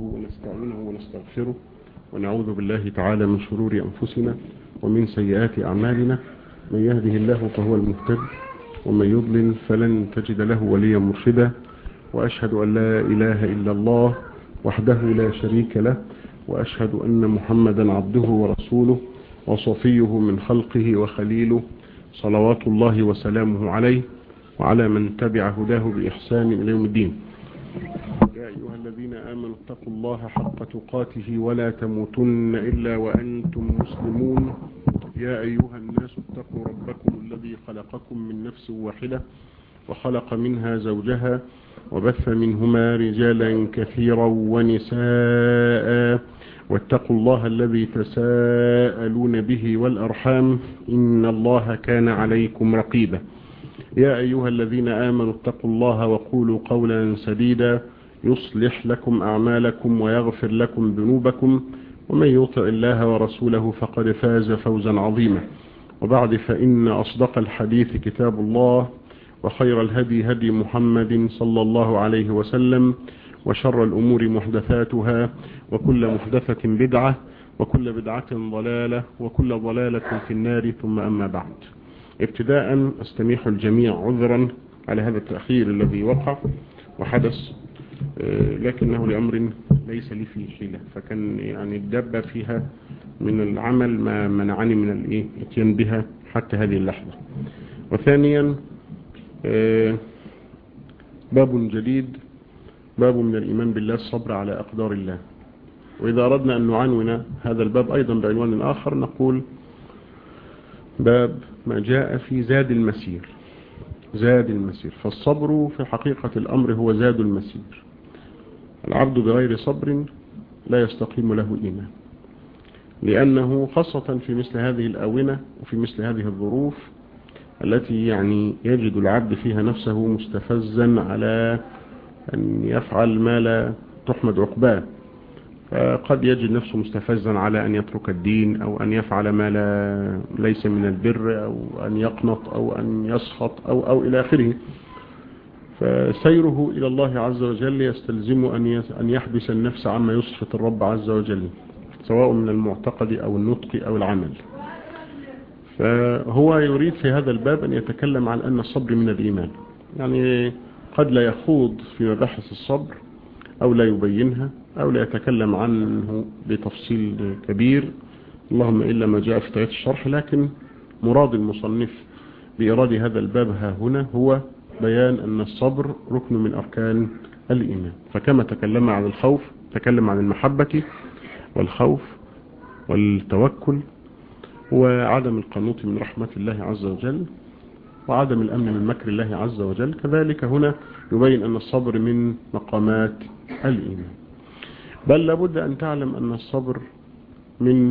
ونستعينه ونستغفره ونعوذ بالله تعالى من شرور أنفسنا ومن سيئات أعمالنا من يهده الله فهو المهتد ومن يضلل فلن تجد له وليا مرشدا وأشهد أن لا إله إلا الله وحده لا شريك له وأشهد أن محمدا عبده ورسوله وصفيه من خلقه وخليله صلوات الله وسلامه عليه وعلى من تبع هداه بإحسان إلى يوم الدين يا أيها الذين آمنوا اتقوا الله حق تقاته ولا تموتن إلا وأنتم مسلمون يا أيها الناس اتقوا ربكم الذي خلقكم من نفس واحدة وخلق منها زوجها وبث منهما رجالا كثيرا ونساء واتقوا الله الذي تساءلون به والأرحام إن الله كان عليكم رقيبا يا أيها الذين آمنوا اتقوا الله وقولوا قولا سديدا يصلح لكم أعمالكم ويغفر لكم ذنوبكم ومن يطع الله ورسوله فقد فاز فوزا عظيما وبعد فإن أصدق الحديث كتاب الله وخير الهدي هدي محمد صلى الله عليه وسلم وشر الأمور محدثاتها وكل محدثة بدعة وكل بدعة ضلالة وكل ضلالة في النار ثم أما بعد ابتداء استميح الجميع عذرا على هذا التأخير الذي وقع وحدث لكنه لأمر ليس لي فيه حيلة فكان يعني الدب فيها من العمل ما منعني من الاتيان بها حتى هذه اللحظة وثانيا باب جديد باب من الإيمان بالله الصبر على أقدار الله وإذا أردنا أن نعنون هذا الباب أيضا بعنوان آخر نقول باب ما جاء في زاد المسير زاد المسير فالصبر في حقيقة الأمر هو زاد المسير العبد بغير صبر لا يستقيم له إيمان لأنه خاصة في مثل هذه الآونة وفي مثل هذه الظروف التي يعني يجد العبد فيها نفسه مستفزا على أن يفعل ما لا تحمد عقباه فقد يجد نفسه مستفزا على أن يترك الدين أو أن يفعل ما لا ليس من البر أو أن يقنط أو أن يسخط أو, أو إلى آخره فسيره إلى الله عز وجل يستلزم أن يحبس النفس عما يسخط الرب عز وجل سواء من المعتقد أو النطق أو العمل فهو يريد في هذا الباب أن يتكلم عن أن الصبر من الإيمان يعني قد لا يخوض في مباحث الصبر أو لا يبينها أو لا يتكلم عنه بتفصيل كبير اللهم إلا ما جاء في طريقة الشرح لكن مراد المصنف بإراد هذا الباب ها هنا هو بيان أن الصبر ركن من أركان الإيمان فكما تكلم عن الخوف تكلم عن المحبة والخوف والتوكل وعدم القنوط من رحمة الله عز وجل وعدم الأمن من مكر الله عز وجل كذلك هنا يبين أن الصبر من مقامات الإيمان بل لابد أن تعلم أن الصبر من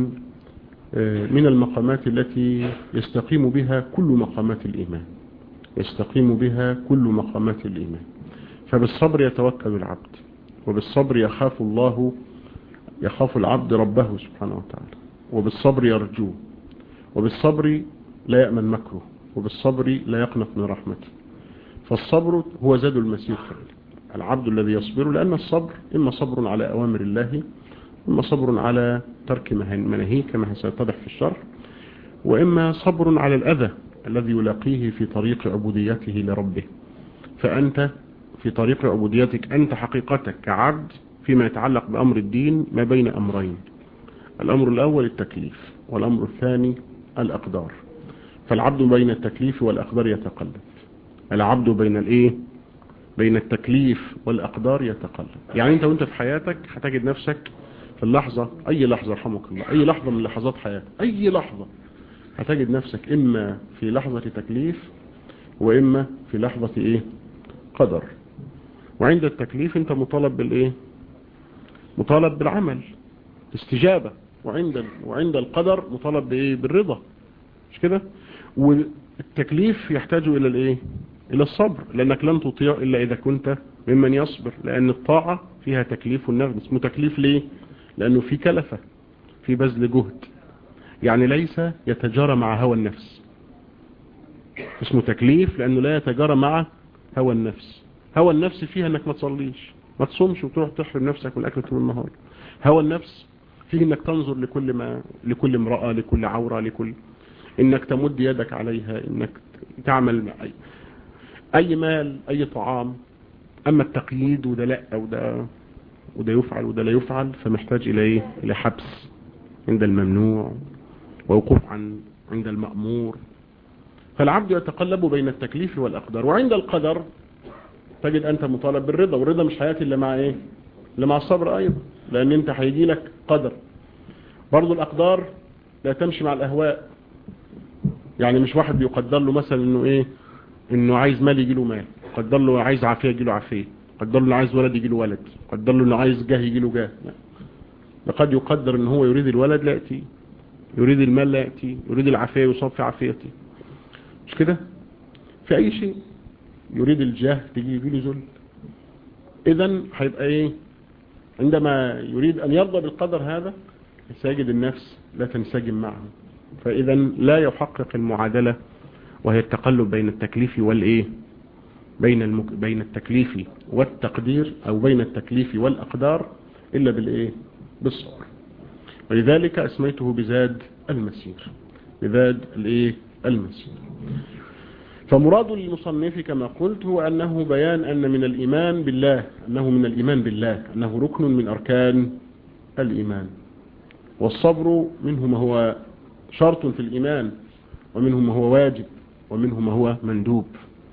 من المقامات التي يستقيم بها كل مقامات الإيمان يستقيم بها كل مقامات الإيمان فبالصبر يتوكل العبد وبالصبر يخاف الله يخاف العبد ربه سبحانه وتعالى وبالصبر يرجوه وبالصبر لا يأمن مكره وبالصبر لا يقنط من رحمته فالصبر هو زاد المسير فعلا العبد الذي يصبر لأن الصبر إما صبر على أوامر الله إما صبر على ترك مناهيه كما سيتضح في الشرح وإما صبر على الأذى الذي يلاقيه في طريق عبوديته لربه فأنت في طريق عبوديتك أنت حقيقتك كعبد فيما يتعلق بأمر الدين ما بين أمرين الأمر الأول التكليف والأمر الثاني الأقدار فالعبد بين التكليف والأقدار يتقلب العبد بين الإيه بين التكليف والأقدار يتقلب يعني أنت وأنت في حياتك هتجد نفسك في اللحظة أي لحظة رحمك الله أي لحظة من لحظات حياتك أي لحظة هتجد نفسك إما في لحظة تكليف وإما في لحظة إيه قدر وعند التكليف أنت مطالب بالإيه مطالب بالعمل استجابة وعند وعند القدر مطالب بإيه بالرضا مش كده والتكليف يحتاج إلى الإيه إلى الصبر لأنك لن تطيع إلا إذا كنت ممن يصبر لأن الطاعة فيها تكليف والنفس اسمه تكليف ليه لأنه في كلفة في بذل جهد يعني ليس يتجارى مع هوى النفس اسمه تكليف لأنه لا يتجارى مع هوى النفس هوى النفس فيها أنك ما تصليش ما تصومش وتروح تحرم نفسك من الأكل طول النهار هوى النفس فيه انك تنظر لكل ما لكل امرأة لكل عورة لكل انك تمد يدك عليها انك تعمل أي, اي مال اي طعام اما التقييد وده لا وده وده يفعل وده لا يفعل فمحتاج الى ايه الى حبس عند الممنوع ووقوف عن عند المأمور فالعبد يتقلب بين التكليف والأقدار وعند القدر تجد أنت مطالب بالرضا والرضا مش حياتي إلا مع إيه إلا مع الصبر أيضا لأن أنت هيجي لك قدر برضو الأقدار لا تمشي مع الأهواء يعني مش واحد بيقدر له مثلا إنه إيه إنه عايز مال يجي له مال قدر له عايز عافية يجي له عافية قدر له عايز ولد يجي له ولد قدر له إنه عايز جاه يجي له جاه لقد يقدر إن هو يريد الولد لا يأتي يريد المال لا يأتي يريد العافية يصاب في عافيته مش كده في أي شيء يريد الجاه تيجي يجي له ذل إذا هيبقى إيه عندما يريد أن يرضى بالقدر هذا سيجد النفس لا تنسجم معه فإذا لا يحقق المعادلة وهي التقلب بين التكليف والإيه بين المك... بين التكليف والتقدير أو بين التكليف والأقدار إلا بالإيه بالصبر ولذلك أسميته بزاد المسير بزاد الإيه المسير فمراد المصنف كما قلت هو أنه بيان أن من الإيمان بالله أنه من الإيمان بالله أنه ركن من أركان الإيمان والصبر منه ما هو شرط في الإيمان ومنه ما هو واجب ومنه ما هو مندوب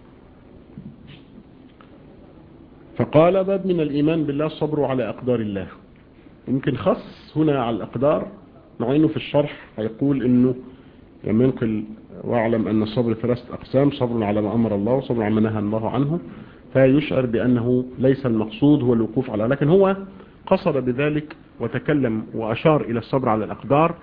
فقال باب من الإيمان بالله الصبر على أقدار الله يمكن خص هنا على الأقدار مع أنه في الشرح هيقول أنه لما ينقل واعلم أن الصبر ثلاثة أقسام صبر على ما أمر الله وصبر على ما نهى الله عنه فيشعر بأنه ليس المقصود هو الوقوف على لكن هو قصد بذلك وتكلم وأشار إلى الصبر على الأقدار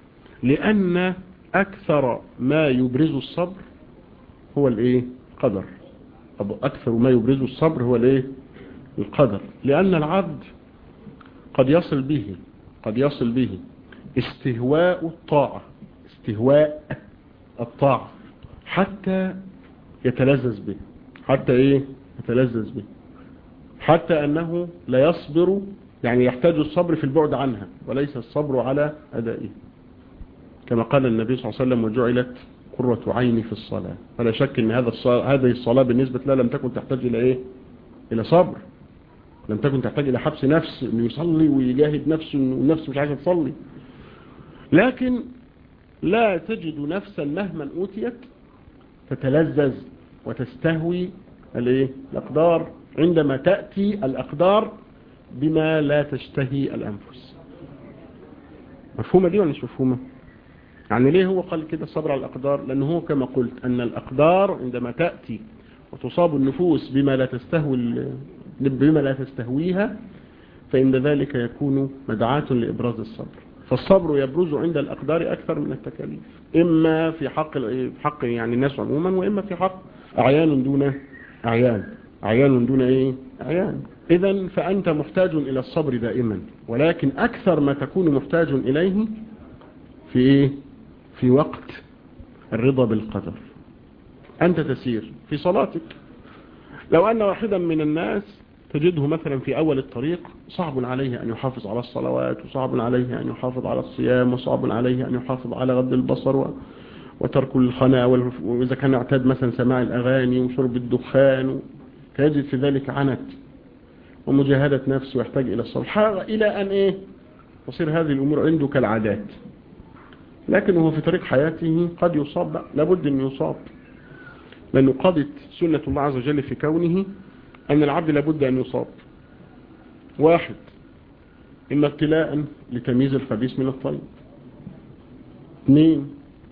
لأن أكثر ما يبرز الصبر هو الإيه قدر أكثر ما يبرز الصبر هو الإيه القدر لأن العبد قد يصل به قد يصل به استهواء الطاعة استهواء الطاعة حتى يتلذذ به حتى ايه يتلذذ به حتى انه لا يصبر يعني يحتاج الصبر في البعد عنها وليس الصبر على ادائه كما قال النبي صلى الله عليه وسلم وجعلت قرة عيني في الصلاة فلا شك ان هذا الصلاة هذه الصلاة بالنسبة لها لم تكن تحتاج الى ايه الى صبر لم تكن تحتاج الى حبس نفس انه يصلي ويجاهد نفسه والنفس مش عايزه تصلي لكن لا تجد نفسا مهما أوتيت تتلذذ وتستهوي الايه الأقدار عندما تأتي الأقدار بما لا تشتهي الأنفس مفهومة دي ولا مش مفهومة يعني ليه هو قال كده الصبر على الأقدار لأنه هو كما قلت أن الأقدار عندما تأتي وتصاب النفوس بما لا تستهوي بما لا تستهويها فإن ذلك يكون مدعاة لإبراز الصبر فالصبر يبرز عند الأقدار أكثر من التكاليف إما في حق حق يعني الناس عموما وإما في حق أعيان دون أعيان أعيان دون إيه أعيان إذا فأنت محتاج إلى الصبر دائما ولكن أكثر ما تكون محتاج إليه في إيه في وقت الرضا بالقدر أنت تسير في صلاتك لو أن واحدا من الناس تجده مثلا في أول الطريق صعب عليه أن يحافظ على الصلوات وصعب عليه أن يحافظ على الصيام وصعب عليه أن يحافظ على غض البصر و... وترك الخنا وإذا كان اعتاد مثلا سماع الأغاني وشرب الدخان تجد في ذلك عنت ومجاهدة نفسه ويحتاج إلى الصبر إلى أن إيه تصير هذه الأمور عنده كالعادات لكن هو في طريق حياته قد يصاب لابد أن يصاب لأنه قضت سنة الله عز وجل في كونه أن العبد لابد أن يصاب واحد إما ابتلاء لتمييز الخبيث من الطيب اثنين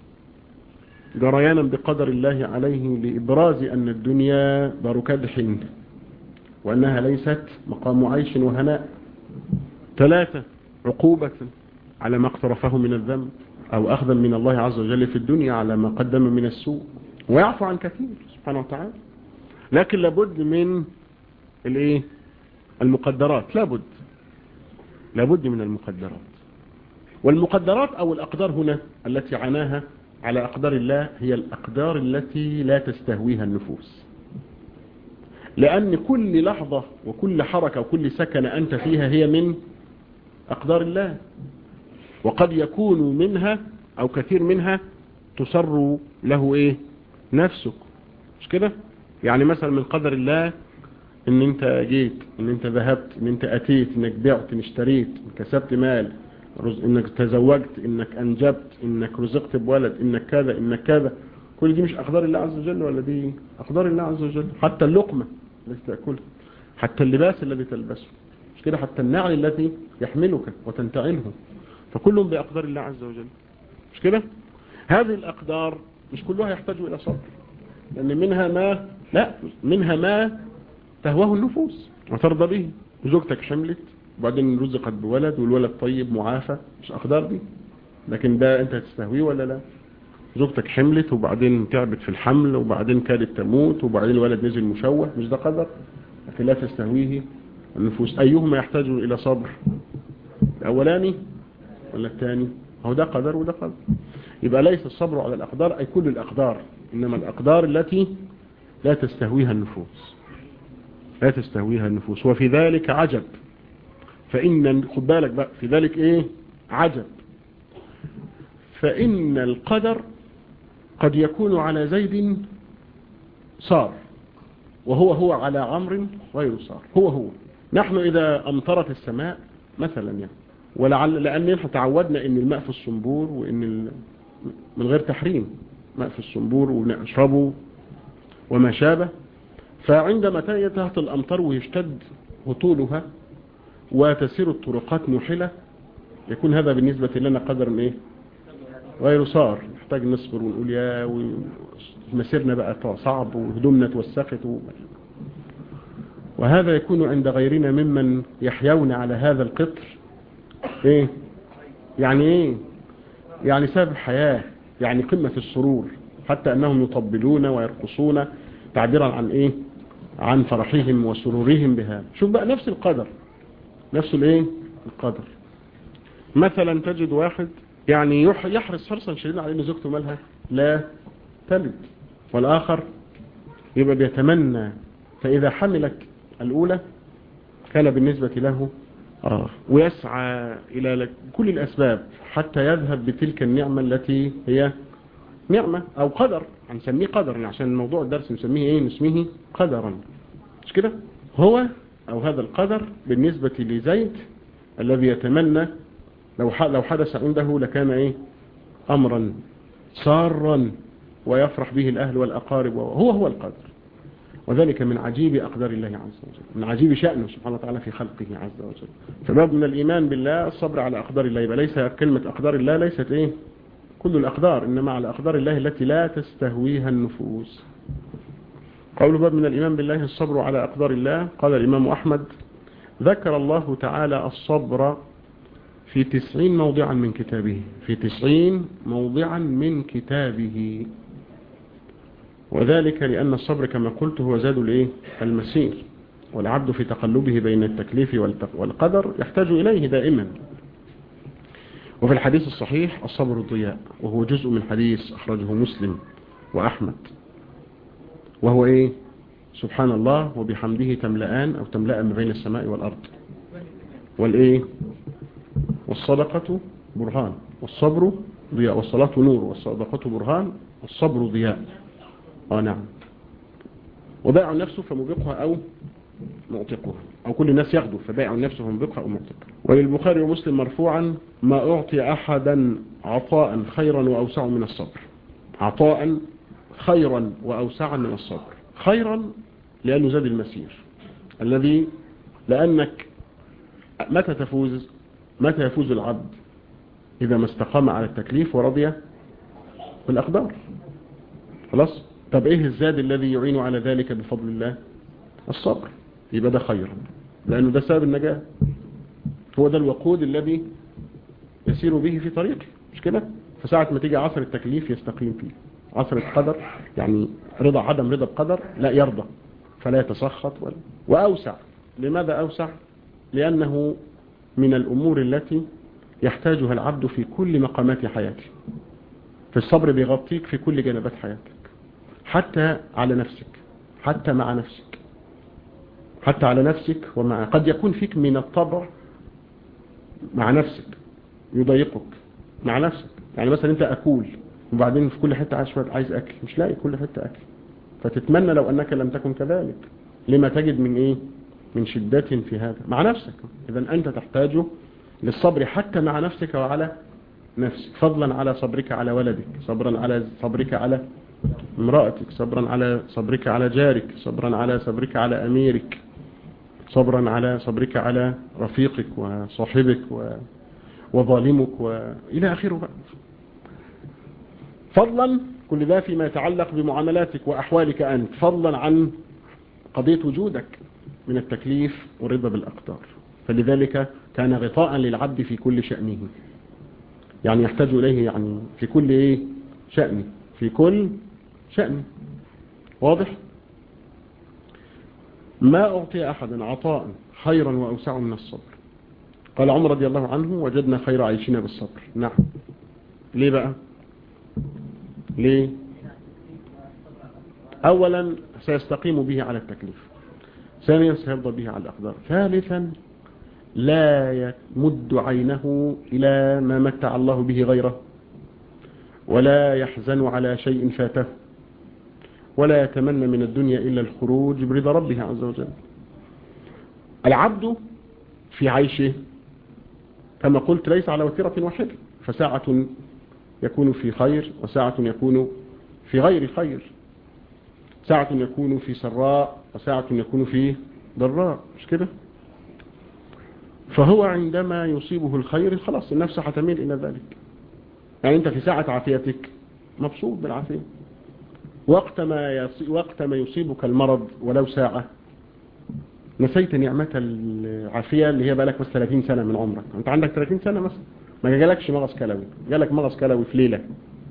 جريانا بقدر الله عليه لإبراز أن الدنيا دار كدح وأنها ليست مقام عيش وهناء ثلاثة عقوبة على ما اقترفه من الذنب أو أخذا من الله عز وجل في الدنيا على ما قدم من السوء ويعفو عن كثير سبحانه وتعالى لكن لابد من الايه المقدرات لابد لابد من المقدرات والمقدرات او الاقدار هنا التي عناها على اقدار الله هي الاقدار التي لا تستهويها النفوس لأن كل لحظة وكل حركة وكل سكنة أنت فيها هي من أقدار الله وقد يكون منها أو كثير منها تسر له إيه نفسك مش كده يعني مثلا من قدر الله ان انت جيت ان انت ذهبت ان انت اتيت انك بعت ان اشتريت ان كسبت مال انك تزوجت انك انجبت انك رزقت بولد انك كذا انك كذا كل دي مش اقدار الله عز وجل ولا دي اقدار الله عز وجل حتى اللقمة التي تأكلها حتى اللباس الذي تلبسه مش كده حتى النعل الذي يحملك وتنتعله فكلهم بأقدار الله عز وجل مش كده هذه الأقدار مش كلها يحتاج إلى صبر لأن منها ما لا منها ما تهواه النفوس وترضى به زوجتك حملت وبعدين رزقت بولد والولد طيب معافى مش أقدار دي لكن ده أنت هتستهويه ولا لا زوجتك حملت وبعدين تعبت في الحمل وبعدين كادت تموت وبعدين الولد نزل مشوه مش ده قدر لكن لا تستهويه النفوس أيهما يحتاج إلى صبر الأولاني ولا الثاني هو ده قدر وده قدر يبقى ليس الصبر على الأقدار أي كل الأقدار إنما الأقدار التي لا تستهويها النفوس لا تستهويها النفوس وفي ذلك عجب فإن خد بالك بقى في ذلك إيه عجب فإن القدر قد يكون على زيد صار وهو هو على عمر غير صار هو هو نحن إذا أمطرت السماء مثلا يعني ولعل لأن نحن تعودنا أن الماء في الصنبور وأن من غير تحريم ماء في الصنبور ونشربه وما شابه فعندما تهت الأمطار ويشتد هطولها وتسير الطرقات محلة يكون هذا بالنسبة لنا قدر ايه غير صار نحتاج نصبر ونقول يا مسيرنا بقى صعب وهدومنا توسخت و... وهذا يكون عند غيرنا ممن يحيون على هذا القطر ايه يعني ايه يعني سبب حياة يعني قمة السرور حتى انهم يطبلون ويرقصون تعبيرا عن ايه عن فرحهم وسرورهم بهذا شوف بقى نفس القدر نفس الايه القدر مثلا تجد واحد يعني يحرص حرصا شديدا على ان زوجته مالها لا تلد والاخر يبقى بيتمنى فاذا حملت الاولى كان بالنسبة له آه ويسعى الى كل الاسباب حتى يذهب بتلك النعمة التي هي نعمة او قدر هنسميه قدر عشان موضوع الدرس نسميه ايه نسميه قدرا مش كده هو او هذا القدر بالنسبة لزيد الذي يتمنى لو لو حدث عنده لكان ايه امرا سارا ويفرح به الاهل والاقارب وهو هو القدر وذلك من عجيب اقدار الله عز وجل من عجيب شأنه سبحانه وتعالى في خلقه عز وجل فباب من الايمان بالله الصبر على اقدار الله يبقى ليس كلمة اقدار الله ليست ايه كل الأقدار إنما على أقدار الله التي لا تستهويها النفوس قول باب من الإيمان بالله الصبر على أقدار الله قال الإمام أحمد ذكر الله تعالى الصبر في تسعين موضعا من كتابه في تسعين موضعا من كتابه وذلك لأن الصبر كما قلت هو زاد الايه المسير والعبد في تقلبه بين التكليف والقدر يحتاج إليه دائما وفي الحديث الصحيح الصبر الضياء وهو جزء من حديث أخرجه مسلم وأحمد وهو إيه سبحان الله وبحمده تملأان أو تملأ ما بين السماء والأرض والإيه والصدقة برهان والصبر ضياء والصلاة نور والصدقة برهان والصبر ضياء آه نعم وبائع نفسه فمبقها أو معتقها أو كل الناس ياخده فبائع نفسه فمبقها أو معتقها وللبخاري ومسلم مرفوعا ما أعطي أحدا عطاء خيرا وأوسع من الصبر عطاء خيرا وأوسع من الصبر خيرا لأنه زاد المسير الذي لأنك متى تفوز متى يفوز العبد إذا ما استقام على التكليف ورضي بالأقدار خلاص طب إيه الزاد الذي يعين على ذلك بفضل الله الصبر يبقى ده خير لأنه ده سبب النجاة هو ده الوقود الذي يسير به في طريقه مش كده فساعة ما تيجي عصر التكليف يستقيم فيه عصر القدر يعني رضا عدم رضا بقدر لا يرضى فلا يتسخط ولا وأوسع لماذا أوسع لأنه من الأمور التي يحتاجها العبد في كل مقامات حياته في الصبر بيغطيك في كل جانبات حياتك حتى على نفسك حتى مع نفسك حتى على نفسك ومع قد يكون فيك من الطبع مع نفسك يضايقك مع نفسك يعني مثلا انت اكول وبعدين في كل حتة عايز شوية عايز اكل مش لاقي كل حتة اكل فتتمنى لو انك لم تكن كذلك لما تجد من ايه من شدة في هذا مع نفسك اذا انت تحتاج للصبر حتى مع نفسك وعلى نفسك فضلا على صبرك على ولدك صبرا على صبرك على امرأتك صبرا على صبرك على جارك صبرا على صبرك على أميرك صبرا على صبرك على رفيقك وصاحبك و... وظالمك وإلى آخره بقى فضلا كل ذا فيما يتعلق بمعاملاتك وأحوالك أنت فضلا عن قضية وجودك من التكليف والرضا بالأقدار فلذلك كان غطاء للعبد في كل شأنه يعني يحتاج إليه يعني في كل إيه شأنه في كل شأن واضح ما أعطي أحدا عطاء خيرا وأوسع من الصبر قال عمر رضي الله عنه وجدنا خير عيشنا بالصبر نعم ليه بقى ليه أولا سيستقيم به على التكليف ثانيا سيرضى به على الأقدار ثالثا لا يمد عينه إلى ما متع الله به غيره ولا يحزن على شيء فاته ولا يتمنى من الدنيا إلا الخروج برضا ربه عز وجل العبد في عيشه كما قلت ليس على وتيرة واحدة فساعة يكون في خير وساعة يكون في غير خير ساعة يكون في سراء وساعة يكون في ضراء مش كده فهو عندما يصيبه الخير خلاص النفس هتميل إلى ذلك يعني أنت في ساعة عافيتك مبسوط بالعافية وقت ما, وقت ما يصيبك المرض ولو ساعة نسيت نعمة العافية اللي هي بقالك بس 30 سنة من عمرك أنت عندك 30 سنة مثلا ما جالكش مغص كلوي جالك مغص كلوي في ليلة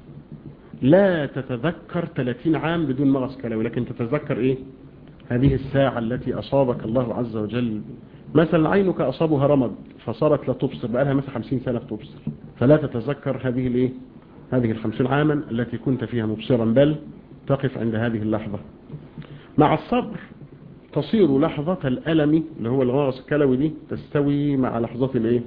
لا تتذكر 30 عام بدون مغص كلوي لكن تتذكر إيه هذه الساعة التي أصابك الله عز وجل مثلا عينك أصابها رمض فصارت لا تبصر بقى لها مثلا 50 سنة تبصر فلا تتذكر هذه الايه هذه الخمسين عاما التي كنت فيها مبصرا بل تقف عند هذه اللحظة مع الصبر تصير لحظة الألم اللي هو الغاص الكلوي دي تستوي مع لحظة الايه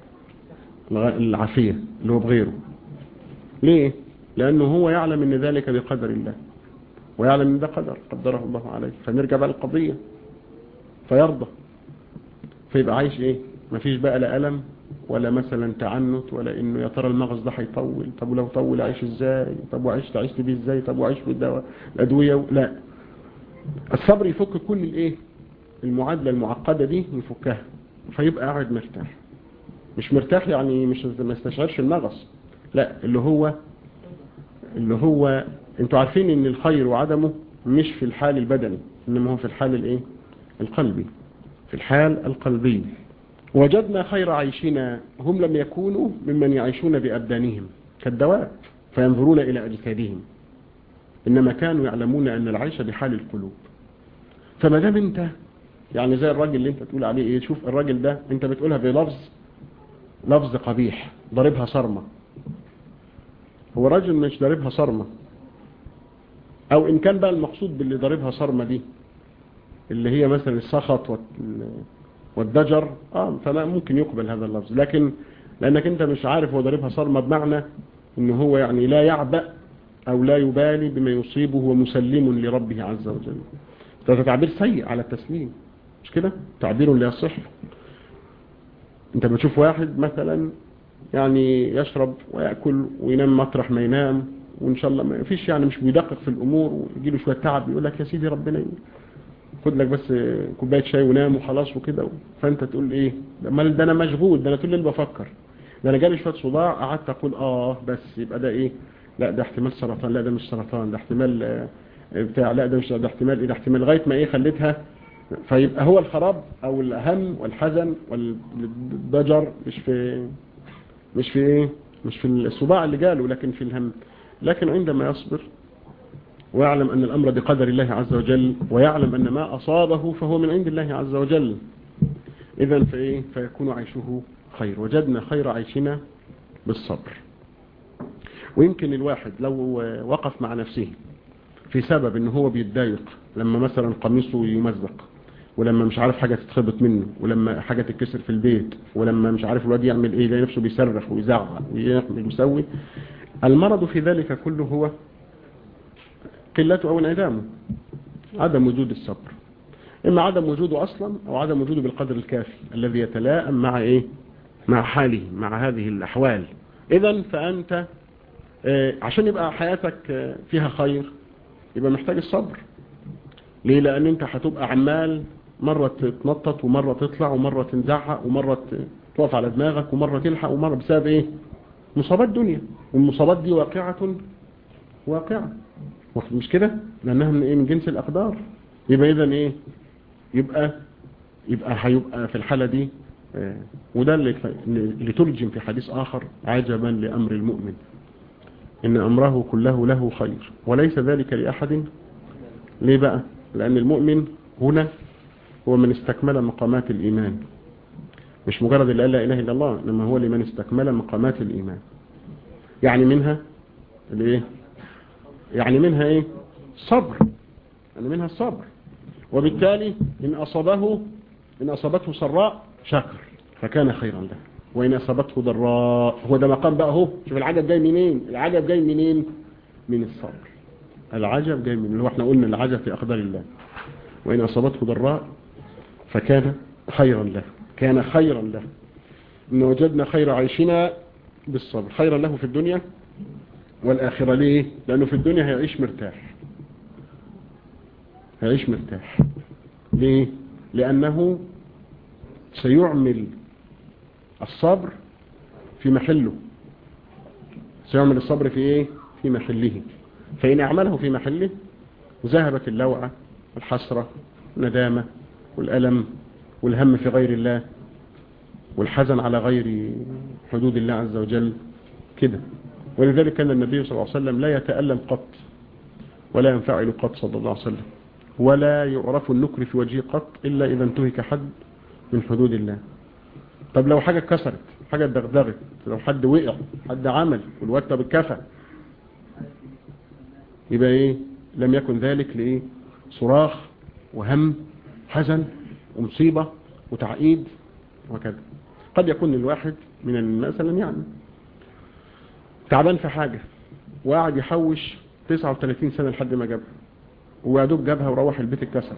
العافية اللي هو بغيره ليه لأنه هو يعلم ان ذلك بقدر الله ويعلم ان ده قدر قدره الله عليه فنرجع بقى القضية فيرضى فيبقى عايش ايه مفيش بقى لا ألم ولا مثلا تعنت ولا انه يا ترى المغص ده هيطول طب ولو طول اعيش ازاي طب وعشت عشت بيه ازاي طب وعيش بالدواء الادويه لا الصبر يفك كل الايه المعادله المعقده دي يفكها فيبقى قاعد مرتاح مش مرتاح يعني مش ما يستشعرش المغص لا اللي هو اللي هو انتوا عارفين ان الخير وعدمه مش في الحال البدني انما هو في الحال الايه القلبي في الحال القلبي وجدنا خير عيشنا هم لم يكونوا ممن يعيشون بأبدانهم كالدواب فينظرون إلى أجسادهم إنما كانوا يعلمون أن العيش بحال القلوب فما دام أنت يعني زي الراجل اللي أنت تقول عليه إيه شوف الراجل ده أنت بتقولها بلفظ لفظ قبيح ضربها صرمة هو راجل مش ضربها صرمة أو إن كان بقى المقصود باللي ضربها صرمة دي اللي هي مثلا السخط والضجر آه فلا ممكن يقبل هذا اللفظ لكن لأنك أنت مش عارف هو ضربها صرمة بمعنى أنه هو يعني لا يعبأ أو لا يبالي بما يصيبه ومسلم لربه عز وجل هذا تعبير سيء على التسليم مش كده تعبير لا يصح انت بتشوف واحد مثلا يعني يشرب ويأكل وينام مطرح ما ينام وإن شاء الله ما فيش يعني مش بيدقق في الأمور ويجي له شوية تعب يقول لك يا سيدي ربنا يقول خد لك بس كوبايه شاي ونام وخلاص وكده فانت تقول ايه امال ده انا مشغول ده انا طول الليل بفكر ده انا جالي شويه صداع قعدت اقول اه بس يبقى ده ايه لا ده احتمال سرطان لا ده مش سرطان ده احتمال بتاع لا ده مش ده احتمال ايه ده احتمال لغايه ما ايه خليتها فيبقى هو الخراب او الهم والحزن والضجر مش في مش في ايه مش في الصداع اللي جاله لكن في الهم لكن عندما يصبر ويعلم أن الأمر بقدر الله عز وجل ويعلم أن ما أصابه فهو من عند الله عز وجل إذا فإيه فيكون عيشه خير وجدنا خير عيشنا بالصبر ويمكن الواحد لو وقف مع نفسه في سبب ان هو بيتضايق لما مثلا قميصه يمزق ولما مش عارف حاجة تتخبط منه ولما حاجة تتكسر في البيت ولما مش عارف الواد يعمل ايه يلاقي نفسه بيصرخ ويزعق ويعمل ويسوي المرض في ذلك كله هو قلته او انعدامه عدم وجود الصبر اما عدم وجوده اصلا او عدم وجوده بالقدر الكافي الذي يتلائم مع ايه مع حاله مع هذه الاحوال اذا فانت آه، عشان يبقى حياتك آه، فيها خير يبقى محتاج الصبر ليه لان انت هتبقى عمال مرة تتنطط ومرة تطلع ومرة تنزعق ومرة تقف على دماغك ومرة تلحق ومرة بسبب ايه مصابات دنيا والمصابات دي واقعة واقعة مش كده لانها من ايه من جنس الاقدار يبقى اذا ايه يبقى يبقى هيبقى في الحالة دي آه، وده اللي اللي ترجم في حديث آخر عجبا لأمر المؤمن إن أمره كله له خير وليس ذلك لأحد ليه بقى لأن المؤمن هنا هو من استكمل مقامات الإيمان مش مجرد اللي قال لا إله إلا الله إنما هو لمن استكمل مقامات الإيمان يعني منها الايه يعني منها ايه صبر يعني منها الصبر وبالتالي إن أصابه إن أصابته سراء شكر فكان خيرا له وإن أصابته ضراء هو ده مقام بقى هو شوف العجب جاي منين العجب جاي منين من الصبر العجب جاي من اللي هو احنا قلنا العجب في أقدار الله وإن أصابته ضراء فكان خيرا له كان خيرا له إن وجدنا خير عيشنا بالصبر خيرا له في الدنيا والآخرة ليه لأنه في الدنيا هيعيش مرتاح هيعيش مرتاح ليه لأنه سيعمل الصبر في محله سيعمل الصبر في ايه في محله فإن أعمله في محله ذهبت اللوعة والحسرة والندامة والألم والهم في غير الله والحزن على غير حدود الله عز وجل كده ولذلك كان النبي صلى الله عليه وسلم لا يتألم قط ولا ينفعل قط صلى الله عليه وسلم ولا يعرف النكر في وجهه قط إلا إذا انتهك حد من حدود الله طب لو حاجة كسرت حاجة دغدغت لو حد وقع حد عمل والواد طب اتكفى يبقى ايه لم يكن ذلك لايه صراخ وهم حزن ومصيبة وتعقيد وكذا قد يكون الواحد من مثلا يعني تعبان في حاجة وقاعد يحوش 39 سنة لحد ما جابها ويعدوب جابها وروح البيت اتكسرت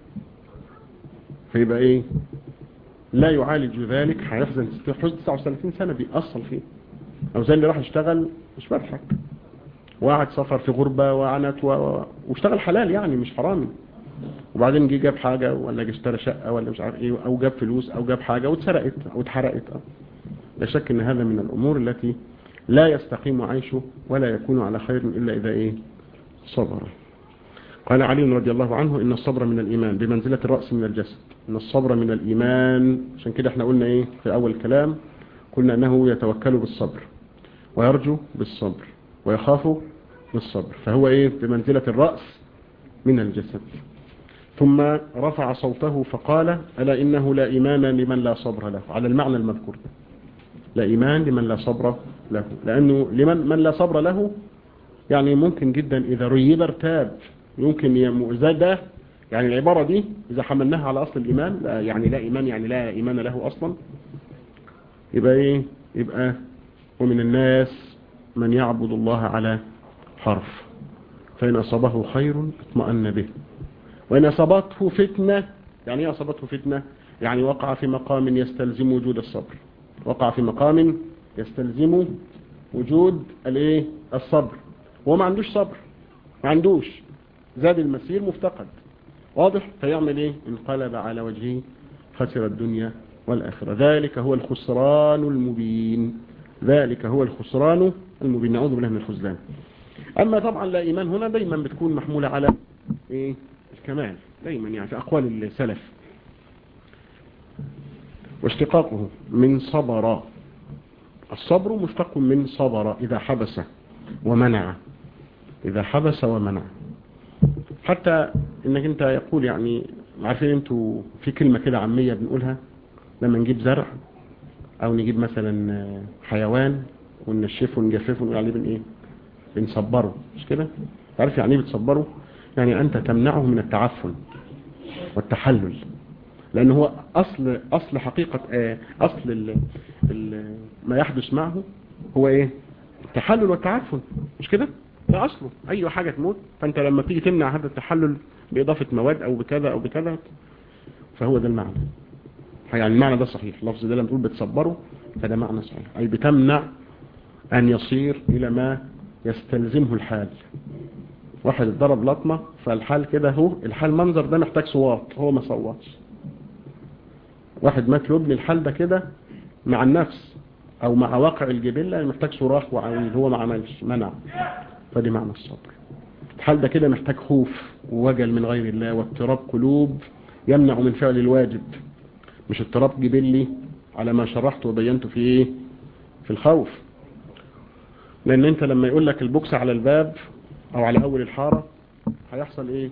فيبقى ايه لا يعالج ذلك هيحزن حزن 39 سنة بيأصل فيه او زي اللي راح يشتغل مش بضحك وقعد سفر في غربة وعنت و... واشتغل حلال يعني مش حرامي وبعدين جه جاب حاجة ولا جه اشترى شقة ولا مش عارف ايه او جاب فلوس او جاب حاجة واتسرقت او اتحرقت لا شك ان هذا من الامور التي لا يستقيم عيشه ولا يكون على خير الا اذا ايه صبر قال علي رضي الله عنه ان الصبر من الايمان بمنزلة الرأس من الجسد ان الصبر من الايمان عشان كده احنا قلنا ايه في اول الكلام قلنا انه يتوكل بالصبر ويرجو بالصبر ويخاف بالصبر فهو ايه بمنزلة الرأس من الجسد ثم رفع صوته فقال ألا إنه لا إيمان لمن لا صبر له على المعنى المذكور لا إيمان لمن لا صبر له لأنه لمن من لا صبر له يعني ممكن جدا إذا ريب ارتاب يمكن ده يعني العبارة دي إذا حملناها على أصل الإيمان لا يعني لا إيمان يعني لا إيمان له أصلا يبقى إيه يبقى ومن الناس من يعبد الله على حرف فإن أصابه خير اطمأن به وإن أصابته فتنة يعني ايه أصابته فتنة يعني وقع في مقام يستلزم وجود الصبر وقع في مقام يستلزم وجود الايه الصبر هو ما عندوش صبر ما عندوش زاد المسير مفتقد واضح فيعمل ايه انقلب على وجهه خسر الدنيا والآخرة ذلك هو الخسران المبين ذلك هو الخسران المبين نعوذ بالله من الخزلان أما طبعا لا إيمان هنا دايما بتكون محمولة على إيه الكمال دايما يعني في أقوال السلف واشتقاقه من صبر الصبر مشتق من صبر إذا حبس ومنع إذا حبس ومنع حتى انك انت يقول يعني عارفين انتوا في كلمة كده عامية بنقولها لما نجيب زرع او نجيب مثلا حيوان وننشفه ونجففه ونقول عليه بن ايه بنصبره مش كده عارف يعني ايه بتصبره يعني انت تمنعه من التعفن والتحلل لأن هو أصل أصل حقيقة آه، أصل ال ال ما يحدث معه هو إيه التحلل والتعفن مش كده ده أصله أي حاجة تموت فأنت لما تيجي تمنع هذا التحلل بإضافة مواد أو بكذا أو بكذا فهو ده المعنى يعني المعنى ده صحيح اللفظ ده لما تقول بتصبره فده معنى صحيح أي بتمنع أن يصير إلى ما يستلزمه الحال واحد اتضرب لطمة فالحال كده هو الحال منظر ده محتاج صوات هو ما صوتش واحد مات يبني الحال ده كده مع النفس او مع واقع الجبلة محتاج صراخ وعويل هو ما عملش منع فدي معنى الصبر الحال ده كده محتاج خوف ووجل من غير الله واضطراب قلوب يمنع من فعل الواجب مش اضطراب جبلي على ما شرحت وبينت في ايه في الخوف لان انت لما يقول لك البوكس على الباب او على اول الحارة هيحصل ايه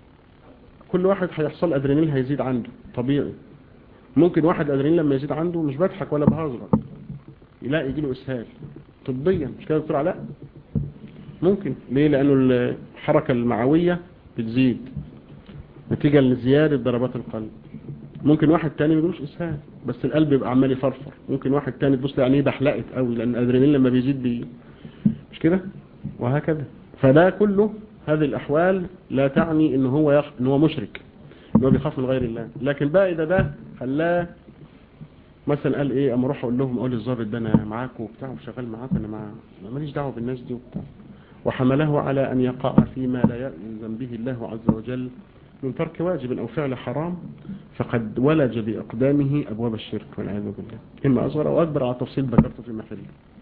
كل واحد هيحصل ادرينالين هيزيد عنده طبيعي ممكن واحد ادرينالين لما يزيد عنده مش بضحك ولا بهزر يلاقي يجيله اسهال طبيا مش كده دكتور علاء ممكن ليه لانه الحركة المعوية بتزيد نتيجة لزيادة ضربات القلب ممكن واحد تاني ما يجيلوش اسهال بس القلب يبقى عمال يفرفر ممكن واحد تاني تبص يعني بحلقت قوي لان الادرينالين لما بيزيد بي مش كده وهكذا فده كله هذه الأحوال لا تعني إن هو يخ... إن هو مشرك إن هو بيخاف من غير الله لكن بقى إذا ده خلاه مثلا قال إيه أما أروح أقول لهم أقول للظابط ده أنا معاك وبتاع وشغال معاك أنا مع ماليش دعوة بالناس دي وبتاع وحمله على أن يقع فيما لا يلزم به الله عز وجل من ترك واجب أو فعل حرام فقد ولج بإقدامه أبواب الشرك والعياذ بالله إما أصغر أو أكبر على تفصيل ذكرته في محله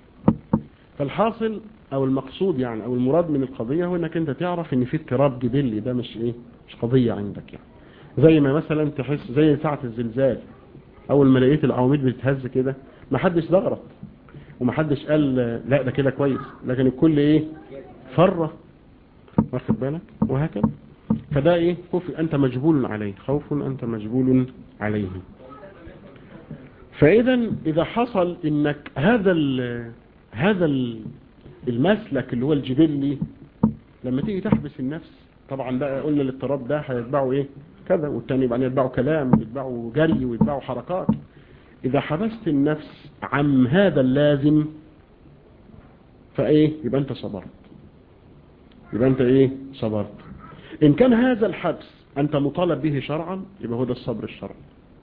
فالحاصل او المقصود يعني او المراد من القضية هو انك انت تعرف ان في اضطراب جبلي ده مش ايه مش قضية عندك يعني زي ما مثلا تحس زي ساعة الزلزال اول ما لقيت العواميد بتتهز كده ما حدش ضغط وما حدش قال لا ده كده كويس لكن الكل ايه فره واخد بالك وهكذا فده ايه خوف انت مجبول عليه خوف انت مجبول عليه فاذا اذا حصل انك هذا هذا المسلك اللي هو الجبلي لما تيجي تحبس النفس طبعا بقى قلنا الاضطراب ده هيتبعه ايه كذا والتاني يبقى يتبعه كلام ويتبعه جري ويتبعه حركات اذا حبست النفس عن هذا اللازم فايه يبقى انت صبرت يبقى انت ايه صبرت ان كان هذا الحبس انت مطالب به شرعا يبقى هو ده الصبر الشرعي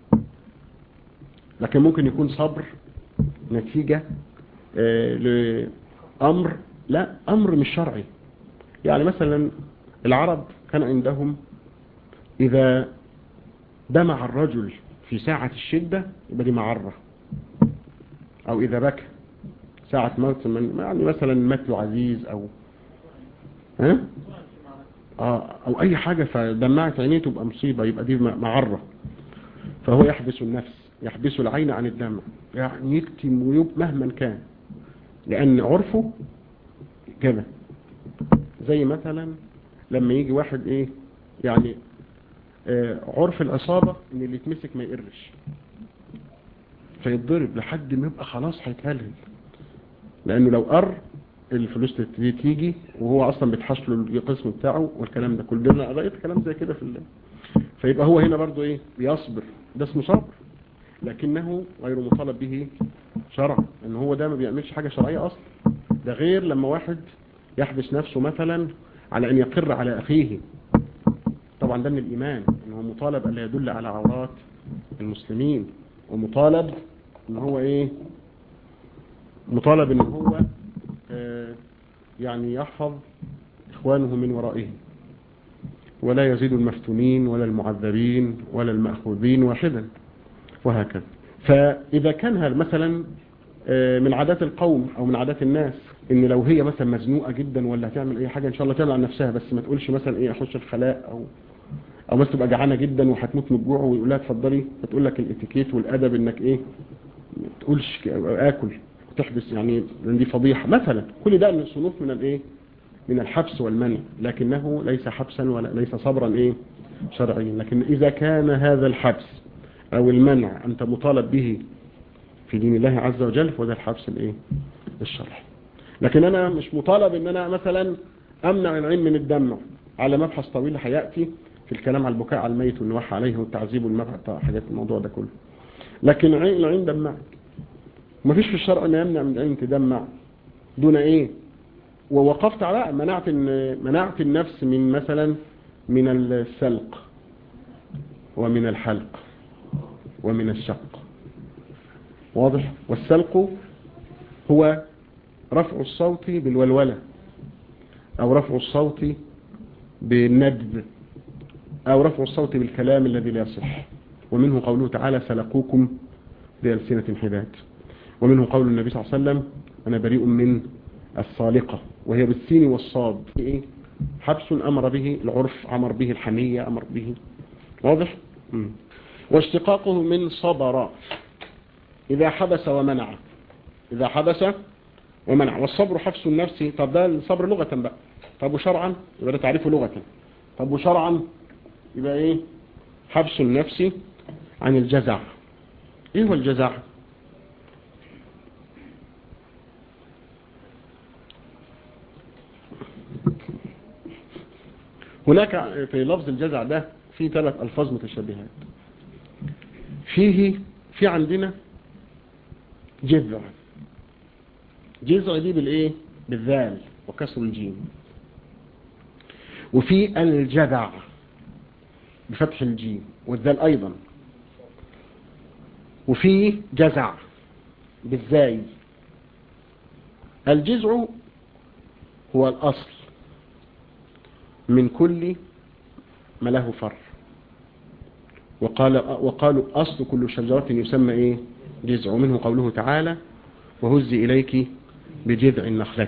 لكن ممكن يكون صبر نتيجة آه لأمر لا أمر مش شرعي يعني مثلا العرب كان عندهم إذا دمع الرجل في ساعة الشدة يبقى دي معرة أو إذا بكى ساعة موت من يعني مثلا مات له عزيز أو ها آه أو أي حاجة فدمعت عينيه تبقى مصيبة يبقى دي معرة فهو يحبس النفس يحبس العين عن الدمع يعني يكتم ويب مهما كان لأن عرفه كده زي مثلا لما يجي واحد ايه يعني آه عرف العصابة ان اللي يتمسك ما يقرش فيتضرب لحد ما يبقى خلاص هيتهلهل لانه لو قر الفلوس تبتدي تيجي وهو اصلا بيتحش له القسم بتاعه والكلام ده كل ده قريت كلام زي كده في الله فيبقى هو هنا برضو ايه بيصبر ده اسمه صبر لكنه غير مطالب به شرعا ان هو ده ما بيعملش حاجة شرعية اصلا ده غير لما واحد يحبس نفسه مثلا على ان يقر على اخيه طبعا ده من الايمان ان هو مطالب ان لا يدل على عورات المسلمين ومطالب ان هو ايه مطالب ان هو آه يعني يحفظ اخوانه من ورائه ولا يزيد المفتونين ولا المعذبين ولا المأخوذين واحدا وهكذا فإذا كان هذا مثلا من عادات القوم أو من عادات الناس إن لو هي مثلا مزنوقة جدا ولا هتعمل أي حاجة إن شاء الله تعمل عن نفسها بس ما تقولش مثلا إيه أخش الخلاء أو أو مثلا تبقى جعانة جدا وهتموت من الجوع ويقول لها اتفضلي فتقول لك الاتيكيت والأدب إنك إيه ما تقولش آكل وتحبس يعني لأن دي فضيحة مثلا كل ده من صنوف من الإيه من الحبس والمنع لكنه ليس حبسا ولا ليس صبرا إيه شرعيا لكن إذا كان هذا الحبس او المنع انت مطالب به في دين الله عز وجل فده الحبس الايه الشرعي لكن انا مش مطالب ان انا مثلا امنع العين من الدمع على مبحث طويل هياتي في الكلام على البكاء على الميت والنوح عليه والتعذيب والمقت حاجات الموضوع ده كله لكن عين العين دمع ما فيش في الشرع ما يمنع من العين تدمع دون ايه ووقفت على منعت منعت النفس من مثلا من السلق ومن الحلق ومن الشق واضح والسلق هو رفع الصوت بالولولة او رفع الصوت بالندب او رفع الصوت بالكلام الذي لا يصح ومنه قوله تعالى سلقوكم بألسنة حداد ومنه قول النبي صلى الله عليه وسلم أنا بريء من الصالقة وهي بالسين والصاد إيه؟ حبس أمر به العرف أمر به الحمية أمر به واضح مم. واشتقاقه من صبر إذا حبس ومنع إذا حبس ومنع والصبر حبس النفس طب ده الصبر لغة بقى طب وشرعا يبقى ده تعريفه لغة طب وشرعا يبقى إيه حبس النفس عن الجزع إيه هو الجزع هناك في لفظ الجزع ده في ثلاث ألفاظ متشابهات فيه في عندنا جذع جذع دي بالايه بالذال وكسر الجيم وفي الجذع بفتح الجيم والذال ايضا وفي جزع بالزاي الجذع هو الاصل من كل ما له فر وقال وقالوا أصل كل شجرة يسمى إيه جذع منه قوله تعالى وهزي إليك بجذع النخلة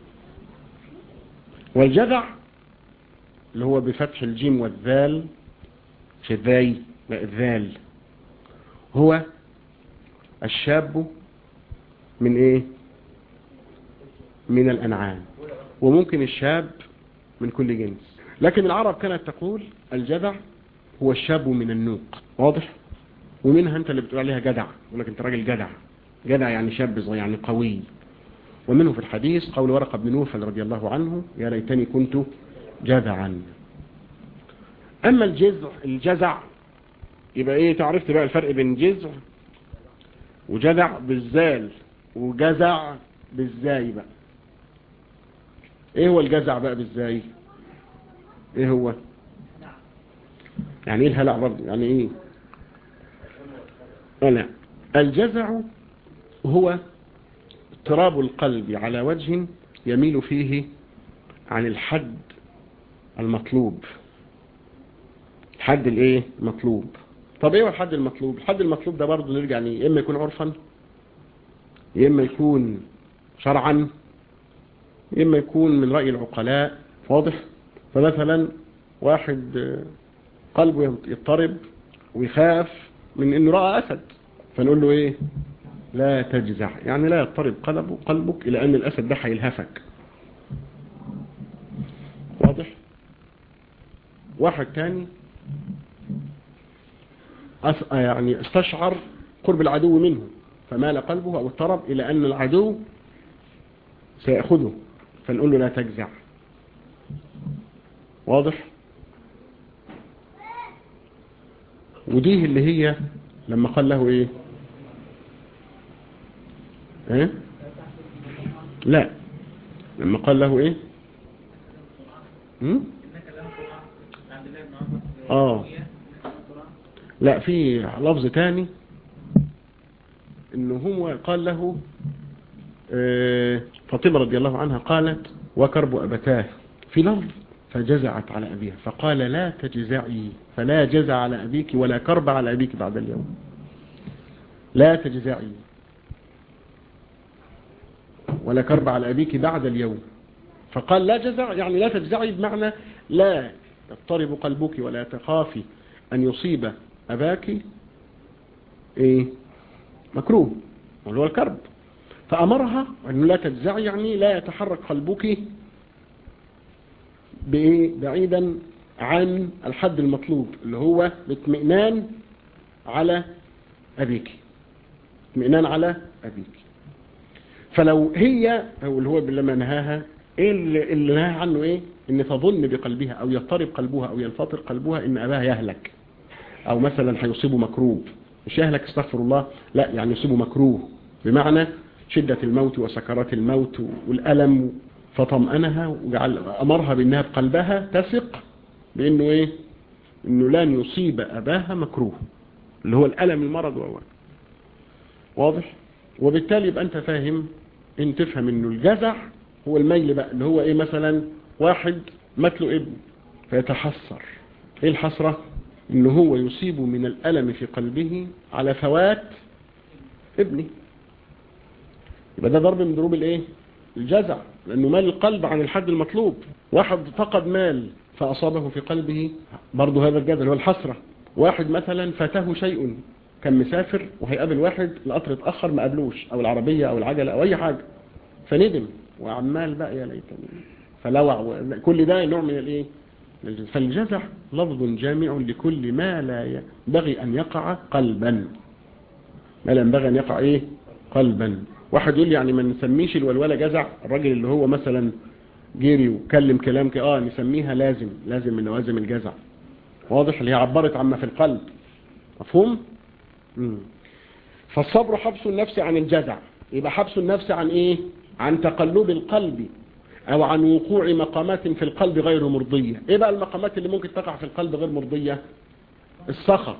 والجذع اللي هو بفتح الجيم والذال مش الذاي لا الذال هو الشاب من ايه من الانعام وممكن الشاب من كل جنس لكن العرب كانت تقول الجذع هو الشاب من النوق واضح ومنها انت اللي بتقول عليها جدع يقول لك انت راجل جدع جدع يعني شاب صغير يعني قوي ومنه في الحديث قول ورقه بن نوفل رضي الله عنه يا ليتني كنت جذعا اما الجذع الجزع يبقى ايه تعرفت بقى الفرق بين جذع وجدع بالزال وجزع بالزاي بقى ايه هو الجزع بقى بالزاي ايه هو يعني ايه الهلع برضه يعني ايه لا الجزع هو اضطراب القلب على وجه يميل فيه عن الحد المطلوب الحد الايه مطلوب طب ايه هو الحد المطلوب الحد المطلوب ده برضه نرجع ليه اما يكون عرفا يا اما يكون شرعا يا اما يكون من رأي العقلاء واضح فمثلا واحد قلبه يضطرب ويخاف من انه رأى اسد فنقول له ايه لا تجزع يعني لا يضطرب قلبه قلبك الى ان الاسد ده هيلهفك واضح واحد تاني أس... يعني استشعر قرب العدو منه فمال قلبه او اضطرب الى ان العدو سيأخذه فنقول له لا تجزع واضح ودي اللي هي لما قال له ايه ايه لا لما قال له ايه هم؟ اه لا في لفظ تاني انه هو قال له اه فاطمة رضي الله عنها قالت وكرب أبتاه في لفظ فجزعت على أبيها فقال لا تجزعي فلا جزع على أبيك ولا كرب على أبيك بعد اليوم لا تجزعي ولا كرب على أبيك بعد اليوم فقال لا جزع يعني لا تجزعي بمعنى لا يضطرب قلبك ولا تخافي أن يصيب أباك إيه مكروه وهو الكرب فأمرها أنه لا تجزعي يعني لا يتحرك قلبك بإيه بعيدا عن الحد المطلوب اللي هو الاطمئنان على أبيك اطمئنان على أبيك فلو هي أو اللي هو لما نهاها ايه اللي, اللي نهى عنه ايه ان تظن بقلبها او يضطرب قلبها او ينفطر قلبها ان اباها يهلك او مثلا هيصيبه مكروب مش يهلك استغفر الله لا يعني يصيبه مكروه بمعنى شدة الموت وسكرات الموت والألم فطمأنها وجعل أمرها بأنها بقلبها تثق بأنه إيه أنه لن يصيب أباها مكروه اللي هو الألم المرض وهو واضح وبالتالي يبقى أنت فاهم أن تفهم أنه الجزع هو الميل بقى اللي هو إيه مثلا واحد مات له ابن فيتحسر إيه الحسرة أنه هو يصيب من الألم في قلبه على فوات ابنه يبقى ده ضرب من ضروب الايه الجزع لانه مال القلب عن الحد المطلوب واحد فقد مال فاصابه في قلبه برضه هذا الجزع هو الحسرة واحد مثلا فاته شيء كان مسافر وهيقابل واحد القطر اتأخر ما قابلوش او العربية او العجلة او اي حاجة فندم وعمال بقى يا ليتني فلوع كل ده نوع من الايه فالجزع لفظ جامع لكل ما لا ينبغي ان يقع قلبا ما لا ينبغي ان يقع ايه قلبا واحد يقول يعني ما نسميش الولولة جزع الراجل اللي هو مثلا جيري وكلم كلام كده اه نسميها لازم لازم من لوازم الجزع واضح اللي هي عبرت عما في القلب مفهوم مم. فالصبر حبس النفس عن الجزع يبقى حبس النفس عن ايه عن تقلب القلب او عن وقوع مقامات في القلب غير مرضية ايه بقى المقامات اللي ممكن تقع في القلب غير مرضية السخط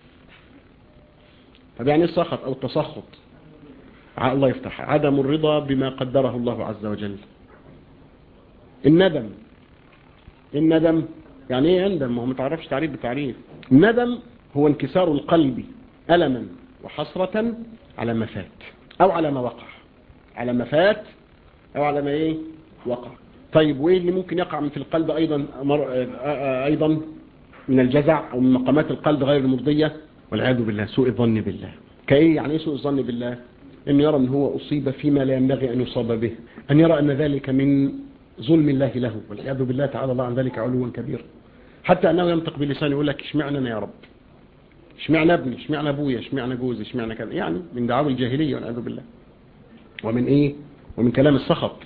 طب يعني السخط او التسخط الله يفتح عدم الرضا بما قدره الله عز وجل الندم الندم يعني ايه يندم ما هو ما تعرفش تعريف بتعريف الندم هو انكسار القلب ألما وحسرة على ما فات أو على ما وقع على ما فات أو على ما ايه وقع طيب وايه اللي ممكن يقع من في القلب أيضا مر... أيضا من الجزع أو من مقامات القلب غير المرضية والعياذ بالله سوء الظن بالله كايه يعني ايه سوء الظن بالله أن يرى أن هو أصيب فيما لا ينبغي أن يصاب به أن يرى أن ذلك من ظلم الله له والعياذ بالله تعالى الله عن ذلك علوا كبيرا حتى أنه ينطق بلسانه يقول لك اشمعنا أنا يا رب اشمعنا ابني اشمعنا أبويا اشمعنا جوزي اشمعنا كذا يعني من دعاوى الجاهلية والعياذ بالله ومن إيه ومن كلام السخط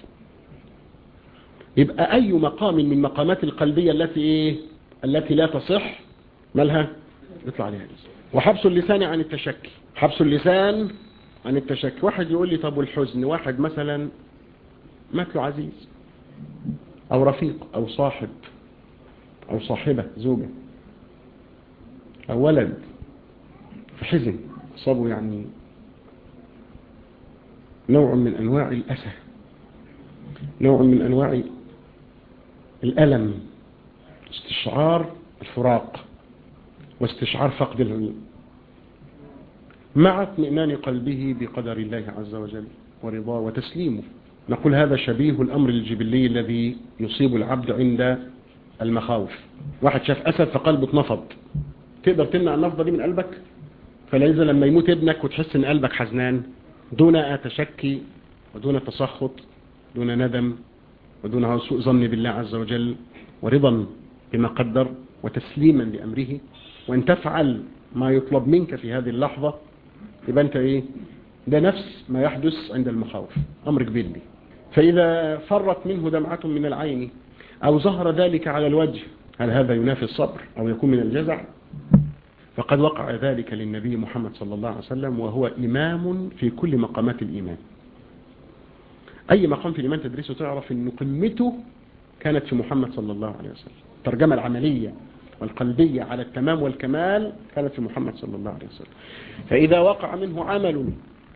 يبقى أي مقام من مقامات القلبية التي إيه التي لا تصح مالها يطلع عليها وحبس اللسان عن التشكي حبس اللسان عن التشكي واحد يقول لي طب والحزن واحد مثلا مات له عزيز او رفيق او صاحب او صاحبة زوجة او ولد فحزن صابه يعني نوع من انواع الاسى نوع من انواع الالم استشعار الفراق واستشعار فقد العيون مع اطمئنان قلبه بقدر الله عز وجل ورضاه وتسليمه نقول هذا شبيه الأمر الجبلي الذي يصيب العبد عند المخاوف واحد شاف أسد فقلبه اتنفض تقدر تمنع النفضة دي من قلبك فلذا لما يموت ابنك وتحس ان قلبك حزنان دون تشكي ودون تسخط دون ندم ودون سوء ظن بالله عز وجل ورضا بما قدر وتسليما لأمره وان تفعل ما يطلب منك في هذه اللحظة يبقى انت ايه ده نفس ما يحدث عند المخاوف امر كبير لي فاذا فرت منه دمعة من العين او ظهر ذلك على الوجه هل هذا ينافي الصبر او يكون من الجزع فقد وقع ذلك للنبي محمد صلى الله عليه وسلم وهو إمام في كل مقامات الإيمان أي مقام في الإيمان تدريسه تعرف أن قمته كانت في محمد صلى الله عليه وسلم الترجمة العملية والقلبية على التمام والكمال كانت في محمد صلى الله عليه وسلم فإذا وقع منه عمل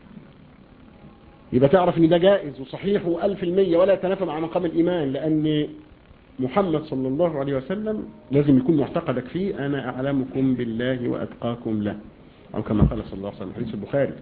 يبقى تعرف ان ده جائز وصحيح وألف المية ولا يتنافى مع مقام الإيمان لأن محمد صلى الله عليه وسلم لازم يكون معتقدك فيه أنا أعلمكم بالله وأتقاكم له أو كما قال صلى الله عليه وسلم حديث البخاري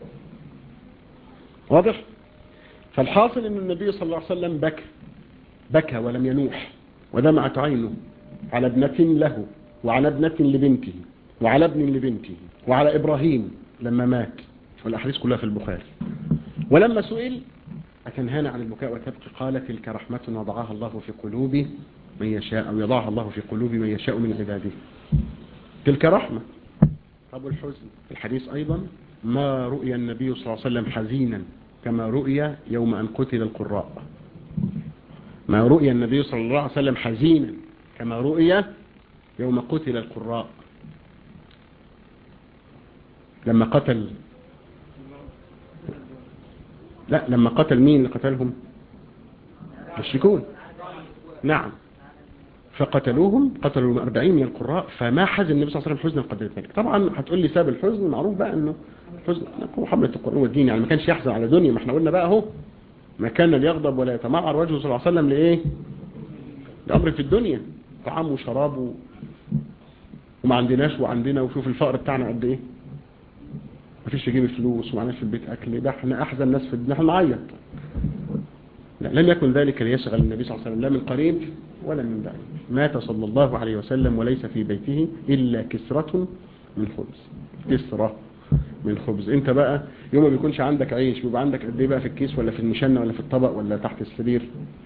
واضح فالحاصل أن النبي صلى الله عليه وسلم بكى بكى ولم ينوح ودمعت عينه على ابنة له وعلى ابنة لبنته وعلى ابن لبنته وعلى إبراهيم لما مات والأحاديث كلها في البخاري ولما سئل أتنهانا عن البكاء وتبكي قال تلك رحمة وضعها الله في قلوب من يشاء أو يضعها الله في قلوب من يشاء من عباده تلك رحمة طب الحزن الحديث أيضا ما رؤي النبي صلى الله عليه وسلم حزينا كما رؤي يوم أن قتل القراء ما رؤي النبي صلى الله عليه وسلم حزينا كما رؤي يوم قتل القراء لما قتل لا لما قتل مين اللي قتلهم الشيكون نعم فقتلوهم قتلوا 40 من القراء فما حزن النبي صلى الله عليه وسلم حزنا قدر ذلك طبعا هتقول لي سبب الحزن معروف بقى انه حزن هو حملة القرآن والدين يعني ما كانش يحزن على دنيا ما احنا قلنا بقى اهو ما كان ليغضب ولا يتمعر وجهه صلى الله عليه وسلم لايه لامر في الدنيا طعام وشراب و... وما عندناش وعندنا وشوف الفقر بتاعنا قد ايه مفيش يجيب فلوس ومعناش في البيت اكل ده احنا احزن ناس في الدنيا احنا نعيط لا لم يكن ذلك ليشغل النبي صلى الله عليه وسلم لا من قريب ولا من بعيد مات صلى الله عليه وسلم وليس في بيته إلا كسرة من خبز كسرة من خبز انت بقى يوم ما بيكونش عندك عيش بيبقى عندك قد ايه بقى في الكيس ولا في المشنة ولا في الطبق ولا تحت السرير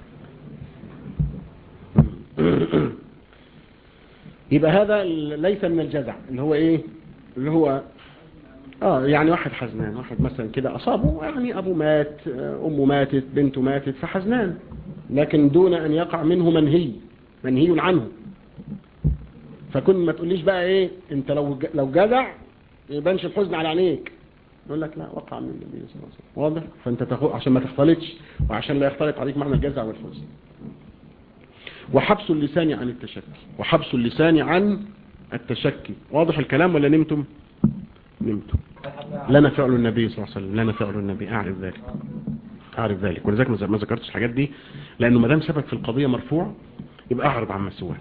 يبقى هذا ليس من الجزع اللي هو ايه اللي هو اه يعني واحد حزنان واحد مثلا كده اصابه يعني ابوه مات امه ماتت بنته ماتت فحزنان لكن دون ان يقع منه منهي منهي عنه فكن ما تقوليش بقى ايه انت لو لو جدع يبانش الحزن على عينيك يقول لك لا وقع من النبي صلى الله عليه وسلم واضح فانت تاخد عشان ما تختلطش وعشان لا يختلط عليك معنى الجزع والحزن وحبس اللسان عن التشكي وحبس اللسان عن التشكي واضح الكلام ولا نمتم نمتم لنا فعل النبي صلى الله عليه وسلم لنا فعل النبي اعرف ذلك اعرف ذلك ولذلك ما ذكرتش الحاجات دي لانه ما دام سبب في القضيه مرفوع يبقى اعرض عن مسواه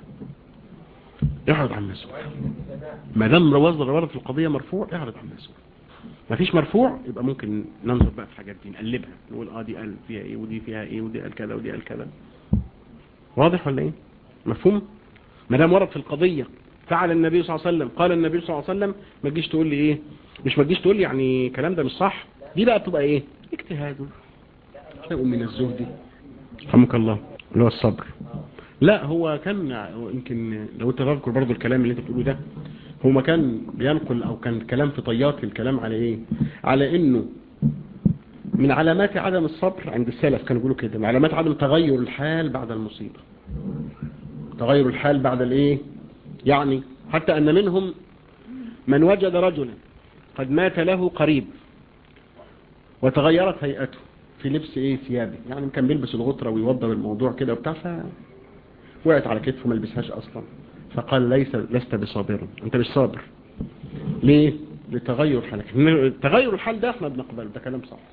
اعرض عن مسواه ما دام مصدر ورد في القضيه مرفوع اعرض عن مسواه ما فيش مرفوع يبقى ممكن ننظر بقى في الحاجات دي نقلبها نقول اه دي قال فيها ايه ودي فيها ايه ودي قال كذا ودي قال كذا واضح ولا ايه مفهوم ما دام ورد في القضيه فعل النبي صلى الله عليه وسلم قال النبي صلى الله عليه وسلم ما تجيش تقول لي ايه مش ما تجيش تقول لي يعني الكلام ده مش صح دي بقى بتبقى ايه اجتهاد شيء من الزهد رحمك الله اللي هو الصبر لا هو كان يمكن لو انت تذكر برضو الكلام اللي انت بتقوله ده هو ما كان بينقل او كان كلام في طيات الكلام على ايه على انه من علامات عدم الصبر عند السلف كانوا يقولوا كده من علامات عدم تغير الحال بعد المصيبة تغير الحال بعد الايه يعني حتى ان منهم من وجد رجلا قد مات له قريب وتغيرت هيئته في لبس ايه ثيابه يعني كان بيلبس الغطرة ويوضب الموضوع كده وبتاع ف وقعت على كتفه ما لبسهاش اصلا فقال ليس لست بصابر انت مش صابر ليه لتغير حالك تغير الحال ده احنا بنقبله ده كلام صح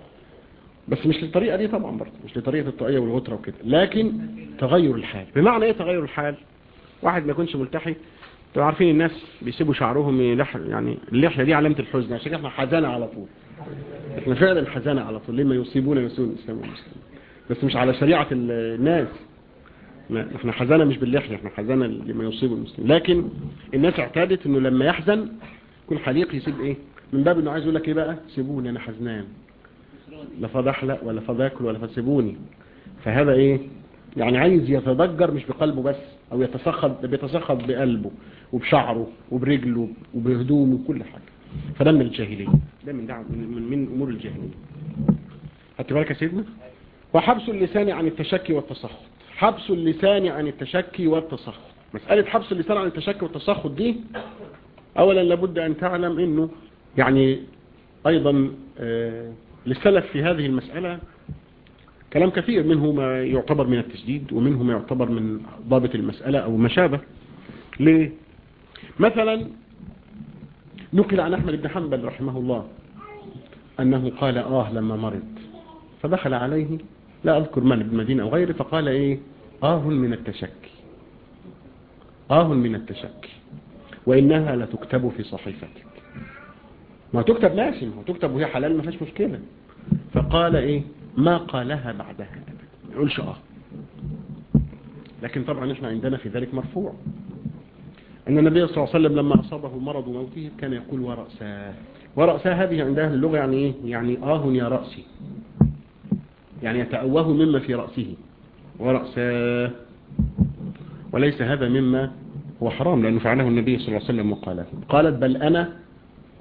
بس مش للطريقة دي طبعا برضه مش لطريقة الطاقية والغطرة وكده لكن تغير الحال بمعنى ايه تغير الحال واحد ما يكونش ملتحي انتوا عارفين الناس بيسيبوا شعرهم يلح يعني اللحية دي علامة الحزن عشان احنا حزانة على طول احنا فعلا حزانة على طول لما يصيبون يسون الاسلام والمسلمين بس مش على شريعة الناس ما احنا حزانة مش باللحية احنا حزانة لما يصيب المسلم لكن الناس اعتادت انه لما يحزن كل حليق يسيب ايه من باب انه عايز يقول لك ايه بقى سيبوني انا حزنان لا فاض احلق ولا فاض اكل ولا فاض سيبوني فهذا ايه يعني عايز يتضجر مش بقلبه بس او يتسخط بيتسخط بقلبه وبشعره وبرجله وبهدومه وكل حاجة فده من الجاهلية ده من, دعم من, من امور الجاهلية خدت بالك يا سيدنا وحبس اللسان عن التشكي والتسخط حبس اللسان عن التشكي والتسخط مسألة حبس اللسان عن التشكي والتسخط دي اولا لابد ان تعلم انه يعني ايضا آه للسلف في هذه المسألة كلام كثير منه ما يعتبر من التشديد ومنه ما يعتبر من ضابط المسألة او ما شابه ليه مثلا نقل عن احمد بن حنبل رحمه الله انه قال اه لما مرض فدخل عليه لا أذكر من ابن مدينة أو غيره فقال إيه آه من التشكي آه من التشكي وإنها لتكتب في صحيفتك ما تكتب ماشي ما تكتب وهي حلال ما فيش مشكلة فقال إيه ما قالها بعدها أبدا ما يقولش آه لكن طبعا احنا عندنا في ذلك مرفوع أن النبي صلى الله عليه وسلم لما أصابه مرض موته كان يقول ورأساه ورأساه هذه عند أهل اللغة يعني إيه يعني آه يا رأسي يعني يتأوه مما في رأسه ورأسه وليس هذا مما هو حرام لأنه فعله النبي صلى الله عليه وسلم وقاله قالت بل أنا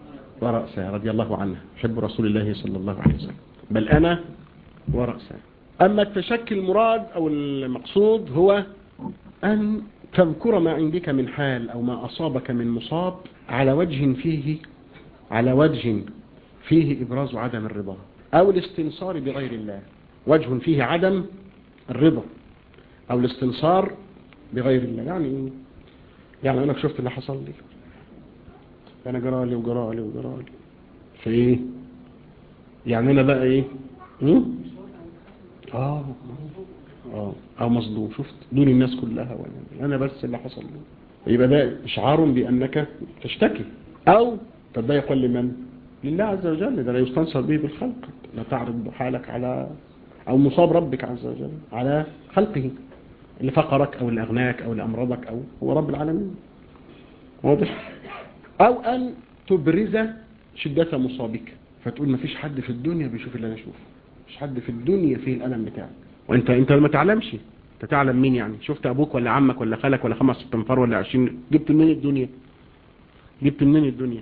ورأسه رضي الله عنه حب رسول الله صلى الله عليه وسلم بل أنا ورأسه أما التشكي المراد أو المقصود هو أن تذكر ما عندك من حال أو ما أصابك من مصاب على وجه فيه على وجه فيه إبراز عدم الرضا أو الاستنصار بغير الله وجه فيه عدم الرضا أو الاستنصار بغير الله يعني إيه؟ يعني أنا شفت اللي حصل لي أنا جرالي وجرالي وجرالي في إيه يعني أنا بقى إيه هم؟ آه آه أو مصدوم شفت دون الناس كلها وأنا أنا بس اللي حصل لي يبقى ده إشعار بأنك تشتكي أو طب ده يقول لمن لله عز وجل ده لا يستنصر به بالخلق لا تعرض حالك على أو مصاب ربك عز وجل على خلقه اللي فقرك أو اللي أغناك أو اللي أمرضك أو هو رب العالمين واضح أو أن تبرز شدة مصابك فتقول ما فيش حد في الدنيا بيشوف اللي أنا أشوفه مش حد في الدنيا فيه الألم بتاعك وانت انت ما تعلمش انت تعلم مين يعني شفت ابوك ولا عمك ولا خالك ولا خمس تنفار ولا عشرين جبت منين الدنيا جبت منين الدنيا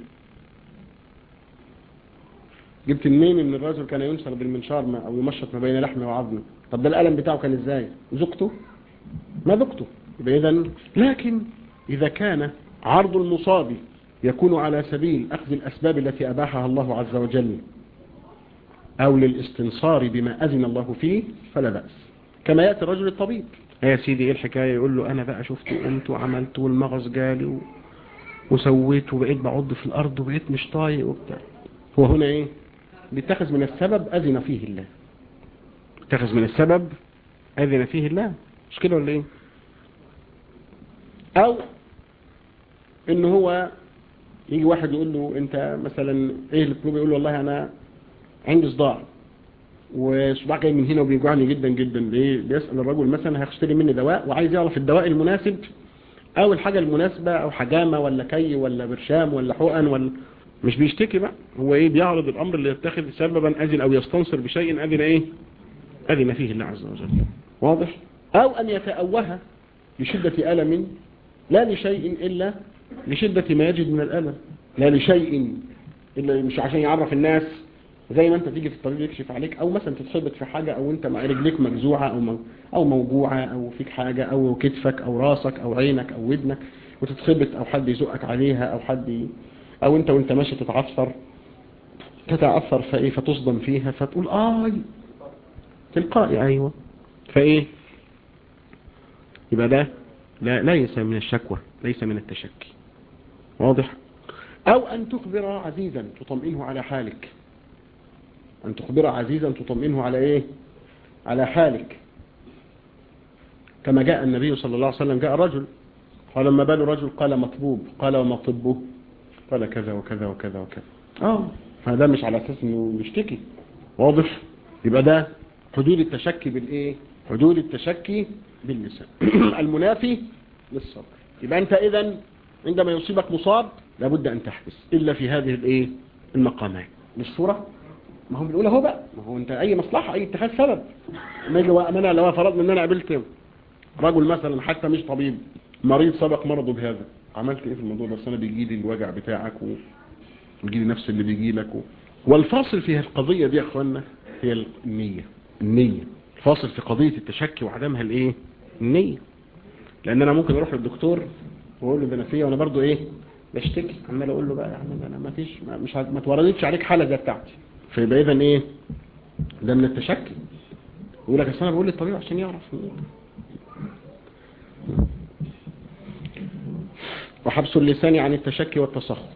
جبت منين ان الرجل كان ينشر بالمنشار ما او يمشط ما بين لحمه وعظمه طب ده الالم بتاعه كان ازاي ذقته ما ذقته يبقى اذا لكن اذا كان عرض المصاب يكون على سبيل اخذ الاسباب التي اباحها الله عز وجل او للاستنصار بما اذن الله فيه فلا باس كما ياتي الرجل الطبيب يا سيدي ايه الحكايه يقول له انا بقى شفت وقمت وعملت والمغص جالي و... وسويت وبقيت بعض في الارض وبقيت مش طايق وبتاع هو هنا ايه بيتخذ من السبب أذن فيه الله بيتخذ من السبب أذن فيه الله مش كده ولا ايه او ان هو يجي واحد يقول له انت مثلا ايه الكلوب يقول له والله انا عندي صداع وصداع جاي من هنا وبيوجعني جدا جدا ليه بيسأل الرجل مثلا هيشتري مني دواء وعايز يعرف الدواء المناسب او الحاجة المناسبة او حجامة ولا كي ولا برشام ولا حقن ولا مش بيشتكي بقى هو ايه بيعرض الامر اللي يتخذ سببا اذن او يستنصر بشيء اذن ايه اذن فيه الله عز وجل واضح او ان يتأوه لشدة ألم لا لشيء إلا لشدة ما يجد من الألم لا لشيء إلا مش عشان يعرف الناس زي ما انت تيجي في الطبيب يكشف عليك او مثلا تتخبط في حاجة او انت مع رجليك مجزوعة او مو او موجوعة او فيك حاجة او كتفك او راسك او عينك او ودنك وتتخبط او حد يزقك عليها او حد ي... او انت وانت ماشي تتعثر تتعثر فايه فتصدم فيها فتقول اي تلقائي ايوه فايه يبقى ده لا ليس من الشكوى ليس من التشكي واضح او ان تخبر عزيزا تطمئنه على حالك ان تخبر عزيزا تطمئنه على ايه على حالك كما جاء النبي صلى الله عليه وسلم جاء رجل قال ما بال رجل قال مطبوب قال وما طبه قال كذا وكذا وكذا وكذا اه فده مش على اساس انه بيشتكي واضح يبقى ده حدود التشكي بالايه حدود التشكي باللسان المنافي للصبر يبقى انت اذا عندما يصيبك مصاب لابد ان تحبس الا في هذه الايه المقامات الصوره ما هو بنقول اهو بقى ما هو انت اي مصلحه اي اتخاذ سبب ما يجي انا لو فرضنا ان انا قابلت رجل مثلا حتى مش طبيب مريض سبق مرضه بهذا عملت ايه في الموضوع بس انا بيجي لي الوجع بتاعك ويجي لي نفس اللي بيجي لك و... والفاصل في القضيه دي يا اخوانا هي النيه النيه الفاصل في قضيه التشكي وعدمها الايه النيه لان انا ممكن اروح للدكتور واقول له ده انا فيا وانا برضو ايه بشتكي عمال اقول له بقى يعني انا ما فيش ما مش ما اتوردتش عليك حاله زي بتاعتي فيبقى اذا ايه ده من التشكي يقول لك اصل انا بقول للطبيب عشان يعرف وحبس اللسان عن التشكي والتسخط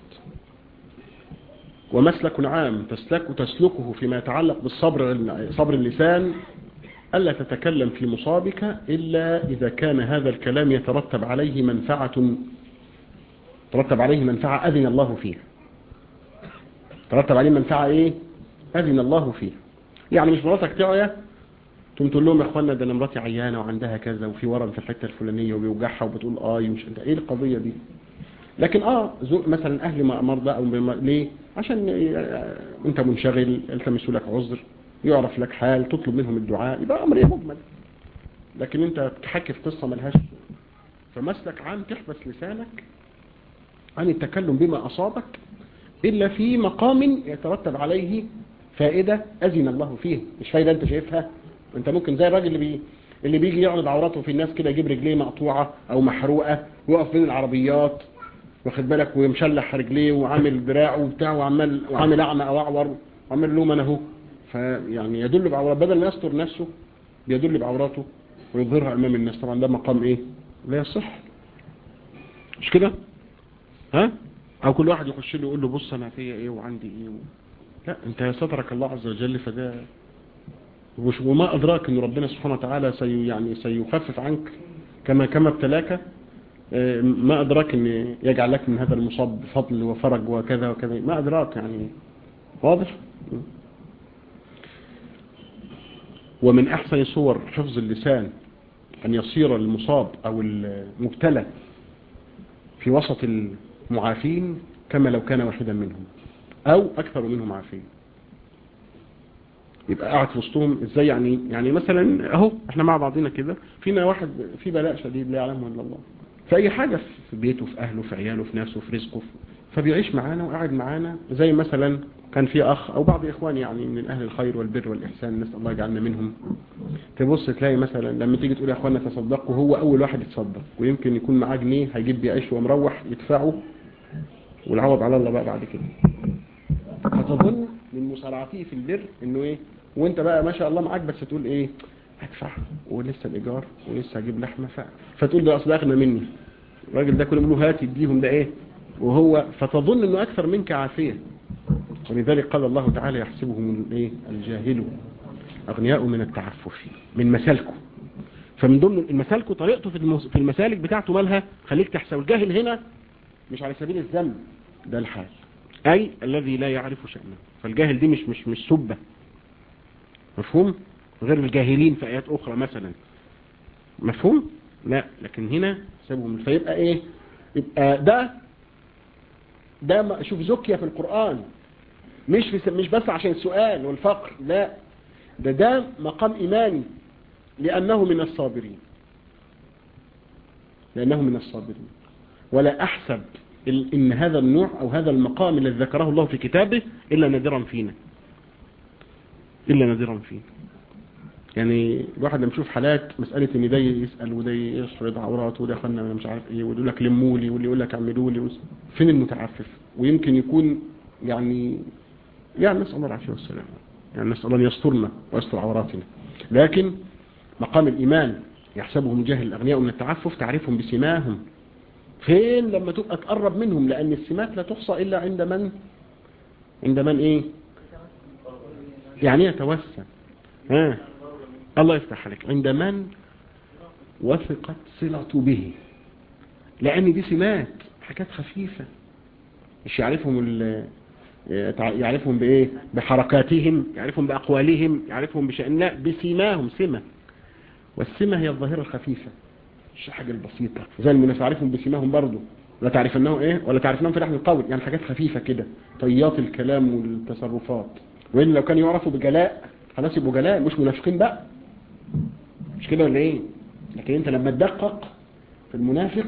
ومسلك عام تسلك تسلكه فيما يتعلق بالصبر صبر اللسان ألا تتكلم في مصابك إلا إذا كان هذا الكلام يترتب عليه منفعة ترتب عليه منفعة أذن الله فيها ترتب عليه منفعة إيه أذن الله فيها يعني مش مراتك تعيا تقوم تقول لهم يا اخوانا ده انا مراتي عيانه وعندها كذا وفي ورم في الحته الفلانيه وبيوجعها وبتقول اه مش انت ايه القضيه دي لكن اه زوج مثلا اهل مرضى او بم... ليه عشان انت منشغل التمسوا لك عذر يعرف لك حال تطلب منهم الدعاء يبقى امر مجمل لكن انت تحكي في قصه ملهاش فمسلك عام تحبس لسانك عن التكلم بما اصابك الا في مقام يترتب عليه فائده اذن الله فيه مش فائده انت شايفها انت ممكن زي الراجل اللي بي اللي بيجي يعرض عورته في الناس كده يجيب رجليه مقطوعة او محروقة ويقف بين العربيات واخد بالك ومشلح رجليه وعامل دراعه وبتاع وعمال وعامل اعمى او اعور وعامل له من اهو فيعني يدل بعورات بدل ما يستر نفسه بيدل بعوراته ويظهرها امام الناس طبعا ده مقام ايه لا يصح مش كده ها او كل واحد يخش له يقول له بص انا فيا ايه وعندي ايه و... لا انت سترك الله عز وجل فده وش- وما ادراك ان ربنا سبحانه وتعالى سي يعني سيخفف عنك كما كما ابتلاك آه، ما ادراك ان يجعل لك من هذا المصاب فضل وفرج وكذا وكذا ما ادراك يعني واضح ومن احسن صور حفظ اللسان ان يصير المصاب او المبتلى في وسط المعافين كما لو كان واحدا منهم او اكثر منهم عافين يبقى قاعد في وسطهم ازاي يعني يعني مثلا اهو احنا مع بعضنا كده فينا واحد في بلاء شديد لا يعلمه الا الله في اي حاجه في بيته في اهله في عياله في نفسه في رزقه فبيعيش معانا وقاعد معانا زي مثلا كان في اخ او بعض اخواني يعني من اهل الخير والبر والاحسان نسال الله يجعلنا منهم تبص تلاقي مثلا لما تيجي تقول يا اخوانا تصدقوا هو اول واحد يتصدق ويمكن يكون معاه جنيه هيجيب بيه عيش ومروح يدفعه والعوض على الله بقى بعد كده فتظن من مسارعته في البر انه ايه وانت بقى ما شاء الله معاك بس تقول ايه هدفع ولسه الايجار ولسه هجيب لحمه ف... فتقول ده اصل اغنى مني الراجل ده كل ما له هات يديهم ده ايه وهو فتظن انه اكثر منك عافيه ولذلك قال الله تعالى يحسبهم الايه الجاهل اغنياء من التعفف من مسالكه فمن ضمن المسالك طريقته في المس- في المسالك بتاعته مالها خليك تحسب الجاهل هنا مش على سبيل الذم ده الحال أي الذي لا يعرف شأنه فالجاهل دي مش مش مش سبة مفهوم غير الجاهلين في آيات أخرى مثلا مفهوم لا لكن هنا سبهم فيبقى إيه يبقى ده ده ما- شوف زكية في القرآن مش في مش بس عشان السؤال والفقر لا ده ده مقام إيماني لأنه من الصابرين لأنه من الصابرين ولا أحسب ال- إن هذا النوع أو هذا المقام الذي ذكره الله في كتابه إلا نادرا فينا إلا نادرا فينا يعني الواحد لما يشوف حالات مسألة إن ده يسأل وده يشرد عوراته وده خلنا أنا مش عارف إيه وده يقول لك لموا لي واللي يقول لك اعملوا لي وس- فين المتعفف ويمكن يكون يعني يعني نسأل الله العافية والسلام يعني نسأل الله أن يسترنا ويستر عوراتنا لكن مقام الإيمان يحسبهم جاهل الأغنياء من التعفف تعرفهم بسماهم فين لما تبقى تقرب منهم لأن السمات لا تحصى إلا عند من عند من إيه يعني يتوسل ها الله يفتح عليك عند من وثقت صلة به لأن دي سمات حاجات خفيفة مش يعرفهم ال يعرفهم بإيه بحركاتهم يعرفهم بأقوالهم يعرفهم بشأن لا بسماهم سمة والسمة هي الظاهرة الخفيفة مش الحاجة البسيطة زي الناس تعرفهم بسماهم برضو ولا تعرف انه ايه ولا تعرف انهم في لحن القول يعني حاجات خفيفة كده طيات الكلام والتصرفات وإن لو كانوا يعرفوا بجلاء خلاص يبقوا جلاء مش منافقين بقى مش كده ولا ايه لكن انت لما تدقق في المنافق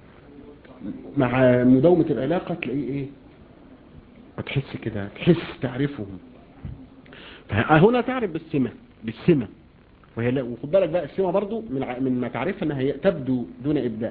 مع مداومة العلاقة تلاقيه ايه وتحس كده تحس تعرفهم هنا تعرف بالسمة بالسمة وهي لا وخد بالك بقى السمة برضو من ع... من ما تعرفها انها هي تبدو دون ابداء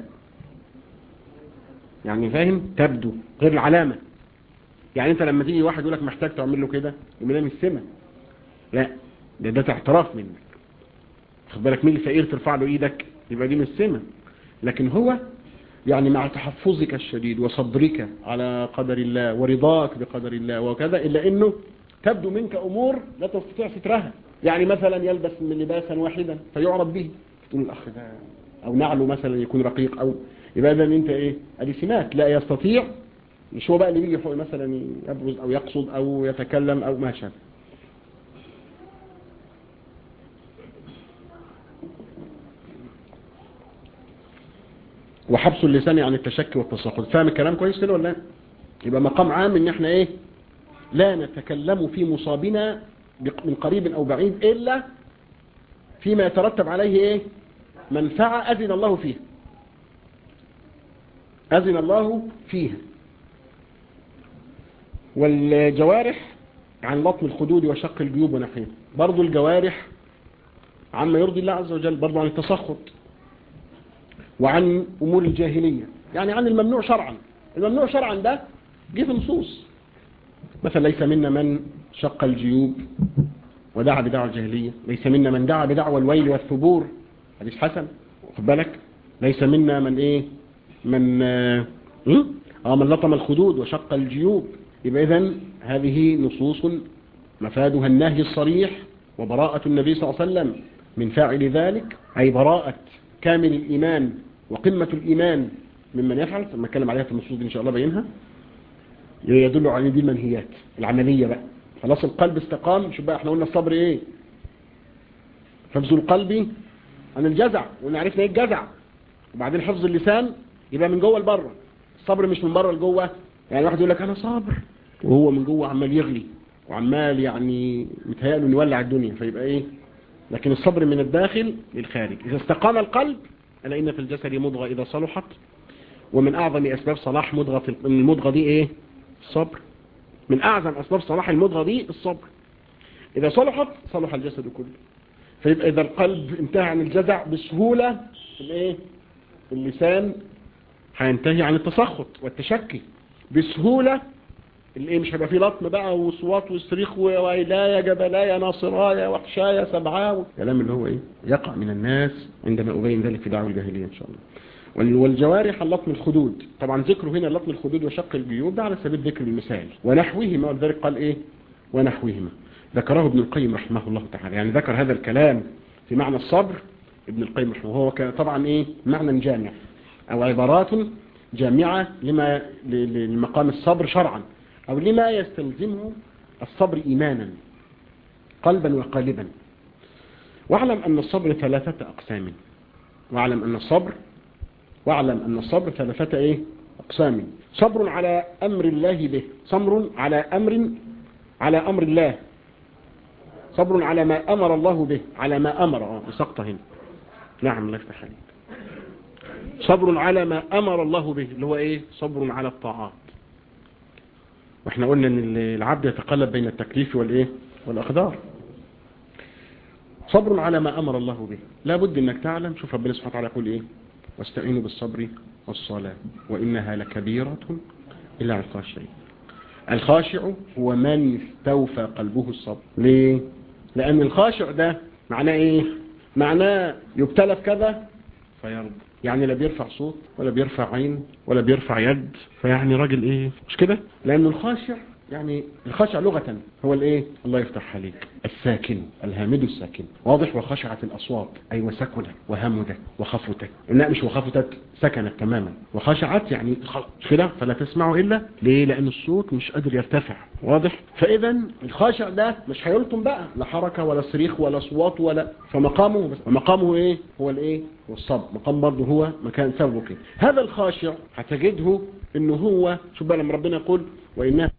يعني فاهم تبدو غير العلامة يعني انت لما تيجي واحد يقول لك محتاج تعمل له كده يقول ده مش سمة لا ده ده اعتراف منك خد بالك مين الفقير ترفع له ايدك يبقى دي مش سمة لكن هو يعني مع تحفظك الشديد وصبرك على قدر الله ورضاك بقدر الله وكذا إلا أنه تبدو منك أمور لا تستطيع سترها يعني مثلا يلبس من لباسا واحدا فيعرض به تقول الأخ ده أو نعله مثلا يكون رقيق أو يبقى إذا أنت إيه أدي سمات لا يستطيع مش هو بقى اللي بيجي مثلا يبرز أو يقصد أو يتكلم أو ما شابه وحبس اللسان عن التشكي والتساقط فاهم الكلام كويس كده ولا يبقى مقام عام ان احنا ايه لا نتكلم في مصابنا من قريب او بعيد الا فيما يترتب عليه ايه منفعة اذن الله فيها اذن الله فيها والجوارح عن لطم الخدود وشق الجيوب ونحيها برضو الجوارح عما يرضي الله عز وجل برضه عن التسخط وعن أمور الجاهلية يعني عن الممنوع شرعا الممنوع شرعا ده جه في نصوص مثلا ليس منا من شق الجيوب ودعا بدعوى الجاهلية ليس منا من دعا بدعوى الويل والثبور حديث حسن خد بالك ليس منا من ايه من اه من لطم الخدود وشق الجيوب يبقى اذا هذه نصوص مفادها النهي الصريح وبراءة النبي صلى الله عليه وسلم من فاعل ذلك أي براءة كامل الإيمان وقمة الإيمان ممن يفعل ثم نتكلم عليها في النصوص دي إن شاء الله بينها يدل على دي المنهيات العملية بقى خلاص القلب استقام شوف بقى احنا قلنا الصبر ايه حفظ القلب عن الجزع وقلنا عرفنا ايه الجزع وبعدين حفظ اللسان يبقى من جوه لبره الصبر مش من بره لجوه يعني واحد يقول لك انا صابر وهو من جوه عمال يغلي وعمال يعني متهيأله انه يولع الدنيا فيبقى ايه لكن الصبر من الداخل للخارج اذا استقام القلب الا ان في الجسد مضغه اذا صلحت ومن اعظم اسباب صلاح مضغه المضغه دي ايه الصبر من اعظم اسباب صلاح المضغه دي الصبر اذا صلحت صلح الجسد كله فيبقى اذا القلب انتهى عن الجزع بسهوله الايه اللسان هينتهي عن التسخط والتشكي بسهوله الايه مش هيبقى فيه لطم بقى وصوات وصريخ ويلا يا جبلا يا ناصرا يا وحشا يا سبعا الكلام اللي هو ايه يقع من الناس عندما ابين ذلك في دعوه الجاهليه ان شاء الله والجوارح اللطم الخدود طبعا ذكره هنا لطم الخدود وشق الجيوب ده على سبيل ذكر المثال ونحوهما ولذلك قال ايه ونحوهما ذكره ابن القيم رحمه الله تعالى يعني ذكر هذا الكلام في معنى الصبر ابن القيم رحمه هو طبعا ايه معنى جامع او عبارات جامعة لما لمقام الصبر شرعا أو لما يستلزمه الصبر إيمانا قلبا وقالبا واعلم أن الصبر ثلاثة أقسام واعلم أن الصبر واعلم أن الصبر ثلاثة إيه؟ أقسام صبر على أمر الله به صبر على أمر على أمر الله صبر على ما أمر الله به على ما أمر آه بسقطه هنا نعم الله يفتح عليك صبر على ما أمر الله به اللي هو إيه صبر على الطاعات واحنا قلنا ان العبد يتقلب بين التكليف والايه والاقدار صبر على ما امر الله به لا بد انك تعلم شوف ربنا سبحانه وتعالى يقول ايه واستعينوا بالصبر والصلاة وانها لكبيرة الا على الخاشعين الخاشع هو من استوفى قلبه الصبر ليه لان الخاشع ده معناه ايه معناه يبتلى في كذا فيرضى يعني لا بيرفع صوت ولا بيرفع عين ولا بيرفع يد فيعني راجل ايه مش كده لان الخاشع يعني الخاشع لغة هو الايه الله يفتح عليك الساكن الهامد الساكن واضح وخشعت الاصوات اي وسكنت وهمدت وخفتت لا مش وخفتت سكنت تماما وخشعت يعني مش كده فلا تسمعوا الا ليه لان الصوت مش قادر يرتفع واضح فاذا الخاشع ده مش هيلطم بقى لا حركة ولا صريخ ولا صوات ولا فمقامه بس ومقامه ايه هو الايه هو الصبر مقام برضه هو مكان سببه كده هذا الخاشع هتجده انه هو شوف بقى لما ربنا يقول وانها